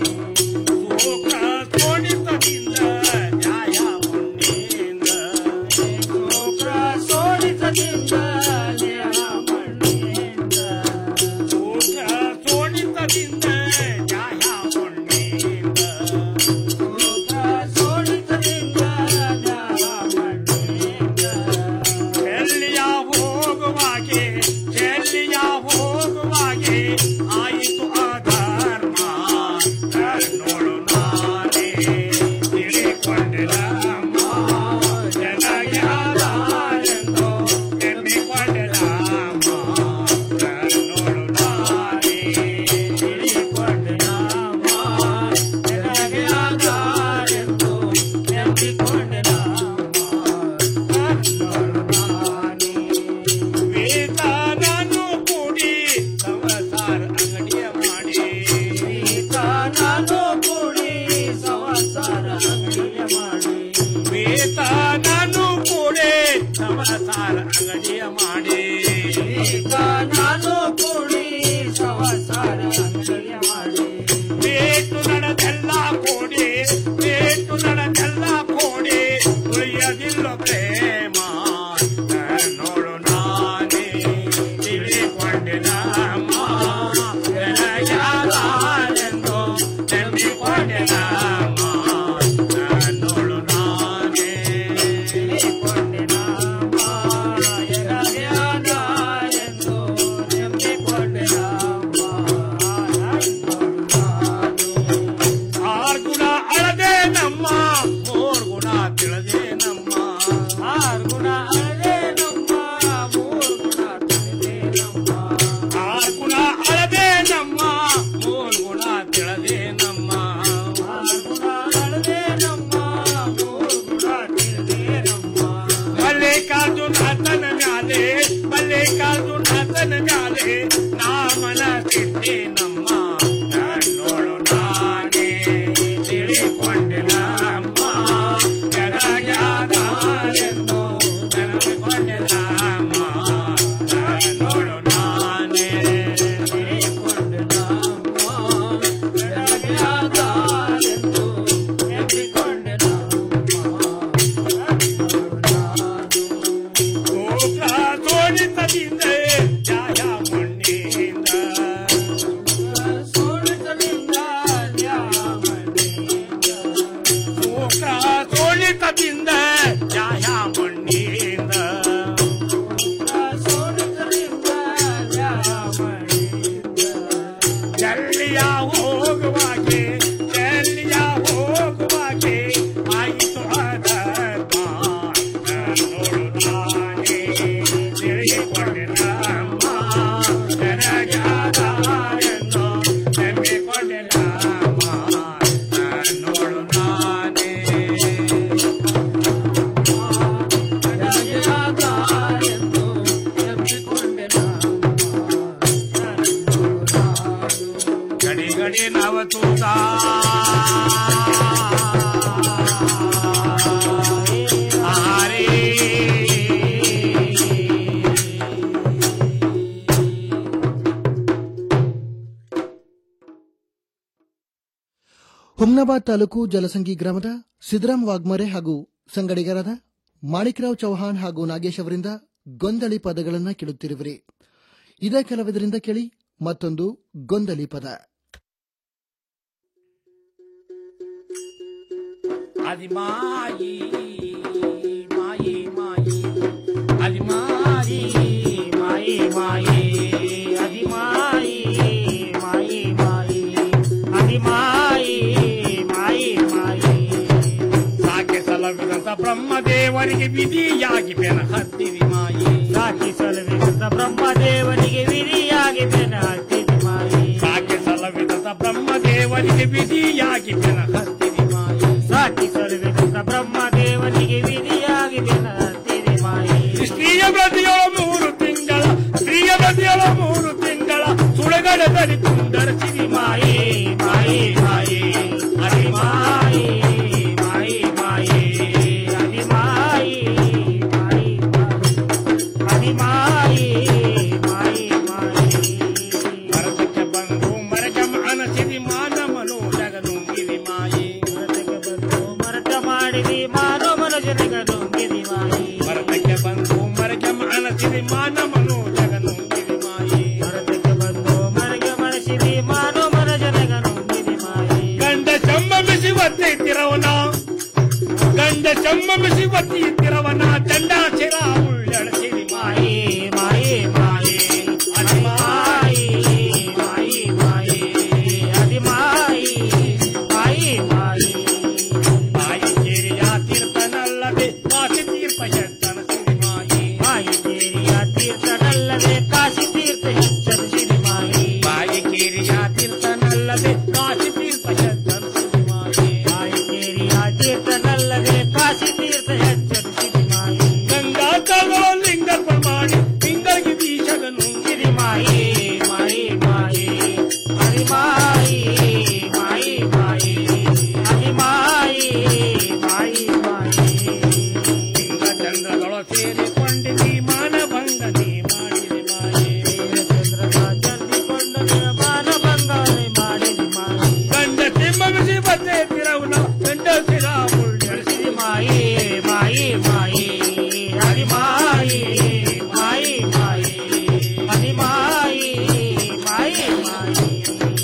ಬೇಟು ನಡೆದೆಲ್ಲ ಕೋಡಿ ಬೇಟು ನಡೆದೆಲ್ಲ ಕೋಡಿ ಉಳಿಯದಿಲ್ಲ ಪ್ರೇಮ ನೋಡು ನಾನೇ ತಿಳಿಕೊಂಡೆ ನಮ್ಮ ಯಾರೆಂದು ನಂಬಿಕೊಂಡೆ ನಮ್ಮ ನೋಡು ನಾನೇ ತಿಳಿಕೊಂಡೆ ನಮ್ಮ ಎಂದು ನಂಬಿಕೊಂಡೆ ಆರ್ ಗುಣ ಅಳದೆ ನಮ್ಮ ಮೂರ್ ಗುಣ ತಿಳಿದೆ ನಮ್ಮ ಆರ್ ಗುಣ ಅಳದೆ ನಮ್ಮ ಮೂರ್ ಗುಣ ತಿಳಿದೆ ನಮ್ಮ ಆರ್ ಗುಣ ಅಳದೆ ನಮ್ಮ ಮೂರ್ ಗುಣ ತಿಳಿದೆ ನಮ್ಮ ಆರ್ ಗುಣ ಅಳದೆ ನಮ್ಮ ಮೂರ್ ಗುಣ ತಿಳಿದೆ ನಮ್ಮ ಮಲ್ಲಿಕಾರ್ಜುನ ಮ್ಯಾಲೆ ಮಲ್ಲಿಕಾರ್ಜುನ ಮ್ಯಾಲೆ ನಾಮನ ಸಿದ್ಧಿ ನಮ್ಮ ನೋಡು ನಾನೇ ತಿಳಿಕೊಂಡೆ ನಮ್ಮ ಜಗಜಾದಾರೆಂದು ನೆನಪಿಕೊಂಡೆ ನಮ್ಮ ನೋಡು ನಾನೇ ತಿಳಿಕೊಂಡೆ ನಮ್ಮ ಜಗಜಾದಾರೆಂದು ನೆನಪಿಕೊಂಡೆ ಸೋಲಿಸದಿಂದ ಜಾಯ ಮಣ್ಣಿಂದ ಸೋಲಿಸದಿಂದ ಜಾಯ ಮಣ್ಣಿಂದ ಸೋಲಿಸದಿಂದ ಜಾಯ ಮಣ್ಣಿಂದ ಸೋಲಿಸದಿಂದ ಜಾಯ ಮಣ್ಣಿಂದ ಜಲ್ಲಿಯ ಹೋಗುವಾಗೆ ಜಲ್ಲಿಯ ಹೋಗುವಾಗೆ ಆಯಿತು ಅದರ್ಮ ನೋಡು ನಾನೇ ತಿಳಿಕೊಂಡೆ ನಮ್ಮ ಜನಜಾದಾರೆಂದು ನಂಬಿಕೊಂಡೆ ನಮ್ಮ ನೋಡು ನಾನೇ ಜನಜಾದಾರೆಂದು ನಂಬಿಕೊಂಡೆ ಗಡಿ ಗಡಿ ನವತೂತ ಆರೇ ಹುಮ್ನಾಬಾದ್ ತಾಲೂಕು ಜಲಸಂಗಿ ಗ್ರಾಮದ ಸಿದ್ದರಾಮ್ ವಾಗ್ಮರೆ ಹಾಗೂ ಸಂಗಡಿಗರಾದ ಮಾಣಿಕರಾವ್ ಚೌಹಾಣ್ ಹಾಗೂ ನಾಗೇಶ್ ಅವರಿಂದ ಗೊಂದಳಿ ಪದಗಳನ್ನು ಕೇಳುತ್ತಿರುವಿರಿ ಇದೇ ಕೆಲವಿದರಿಂದ ಕೇಳಿ ಮತ್ತೊಂದು ಗೊಂದಲಿ ಪದ అది మాయి మాయి మాయి అది మాయి మాయి మాయి అది మాయి మాయి మాయి అది మాయి మాయి మాయి ಸಾಕೆ ಸಲವಿದಂತ ಬ್ರಹ್ಮದೇವರಿಗೆ ವಿಧಿಯಾಗಿ ಬೆನ ಹತ್ತಿರಿ ಮಾಯಿ ಸಾಕಿ ಸಲವಿದಂತ ಬ್ರಹ್ಮದೇವರಿಗೆ ವಿಧಿಯಾಗಿ ಬೆನ ಹತ್ತಿರಿ ಮಾಯಿ ಸಾಕೆ ಸಲವಿದಂತ ಬ್ರಹ್ಮದೇವರಿಗೆ ವಿಧಿಯಾಗಿ ಬೆನ ಹತ್ತಿರಿ ಮಾಯಿ ಸಾಕಿ ಸಲವಿದಂತ ಬ್ರಹ್ಮದೇವರಿಗೆ ವಿಧಿಯಾಗಿ ಬೆನ ಹತ್ತಿರಿ ಮಾಯಿ ಸ್ತ್ರೀಯ ಬದಿಯೊಳ ಮೂರು ತಿಂಗಳ ಸ್ತ್ರೀಯ ಬದಿಯೊಳ ಮೂರು ತಿಂಗಳ ಸುಳಗಡದಲ್ಲಿ ತುಂಡರಿಸಿರಿ ಮಾಯಿ ಮಾಯಿ ಮಾಯಿ ಹರಿ ಮಾಯಿ ಮಾಯಿ ಮಾಯಿ ಹರಿ ಮಾಯಿ ಮಾಯಿ ಹರಿ ಮಾಯಿ ಮಾಯಿ ಮಾಯಿ ಭರತಕ್ಕೆ ಬಂದು ಮರಕ ಮಾನಸಿದಿ ಮಾನವನು ಜಗನುಂಗಿರಿ ಮಾಯಿ ಭರತಕ್ಕೆ ಬಂದು ಮರಕ ಮಾಡಿದಿ ಮಾನವನ ಜಗನುಂಗಿರಿ ಮಾಯಿ ಭರತಕ್ಕೆ ಬಂದು ಮರಕ ಮಾನಸಿದಿ ಮಾನವನು ಜಗನುಂಗಿರಿ ಮಾಯಿ ಭರತಕ್ಕೆ ಬಂದು ಮರಕ ಮನಸಿದಿ ಮಾನವನ ಜನಗನುಂಗಿರಿ ಮಾಯಿ ಗಂಡ ಸಂಭವಿಸಿ ಒತ್ತೈತಿರವನ ಗಂಡ ಸಂಭವಿಸಿ ಒತ್ತಿತ್ತಿರವನ ಚಂಡಾಚಿರ ಉಳ್ಳಳಸಿರಿ ಮಾಯಿ ಮಾಯಿ ಮಾಯಿ ಅದಿ ಮಾಯಿ ಮಾಯಿ ಮಾಯಿ ಅದಿ ಮಾಯಿ ಮಾಯಿ ಮಾಯಿ ಮಾಯಿ ಕೇರಿಯ ತೀರ್ಥನಲ್ಲದೆ ಕಾಶಿ ತೀರ್ಥ ಹೆತ್ತನ ಸಿರಿ ಮಾಯಿ ಮಾಯಿ ಕೇರಿಯ ತೀರ್ಥನಲ್ಲದೆ ಕಾಶಿ ತೀರ್ಥ ಹೆಚ್ಚನ ಸಿರಿ ಮಾಯಿ ಮಾಯಿ ಕೇರಿಯ ತೀರ್ಥನಲ್ಲದೆ ಕಾಶಿ ತೀರ್ಥ ಹೆತ್ತನ ಸಿರಿ ಮಾಯಿ ಮಾಯಿ ಕೇರಿಯ ತೀರ್ಥನಲ್ಲದೆ ಕಾಶಿ ತೀರ್ಥ ಹೆಚ್ಚನ ಸಿರಿ ಮಾಯಿ ಗಂಗಾ ತಗೋ ಲಿಂಗ ಪ್ರಮಾಣಿ ಲಿಂಗಗೆ ದೀಶಗನು ಗಿರಿ ಮಾಯಿ ಮಾಯಿ ಮಾಯಿ ಹರಿ ಮಾಯಿ ಮಾಯಿ ಮಾಯಿ ಹರಿ ಮಾಯಿ ಮಾಯಿ ಮಾಯಿ ಲಿಂಗ ಚಂದ್ರಗಳು ಸೇರಿಕೊಂಡಿರಿ ಮಾನಭಂಗ ನೀ ಮಾಡಿರಿ ಮಾಯಿ ಚಂದ್ರಗ ಚಂದಿಕೊಂಡು ಮಾನಭಂಗ ನೀ ನೀನು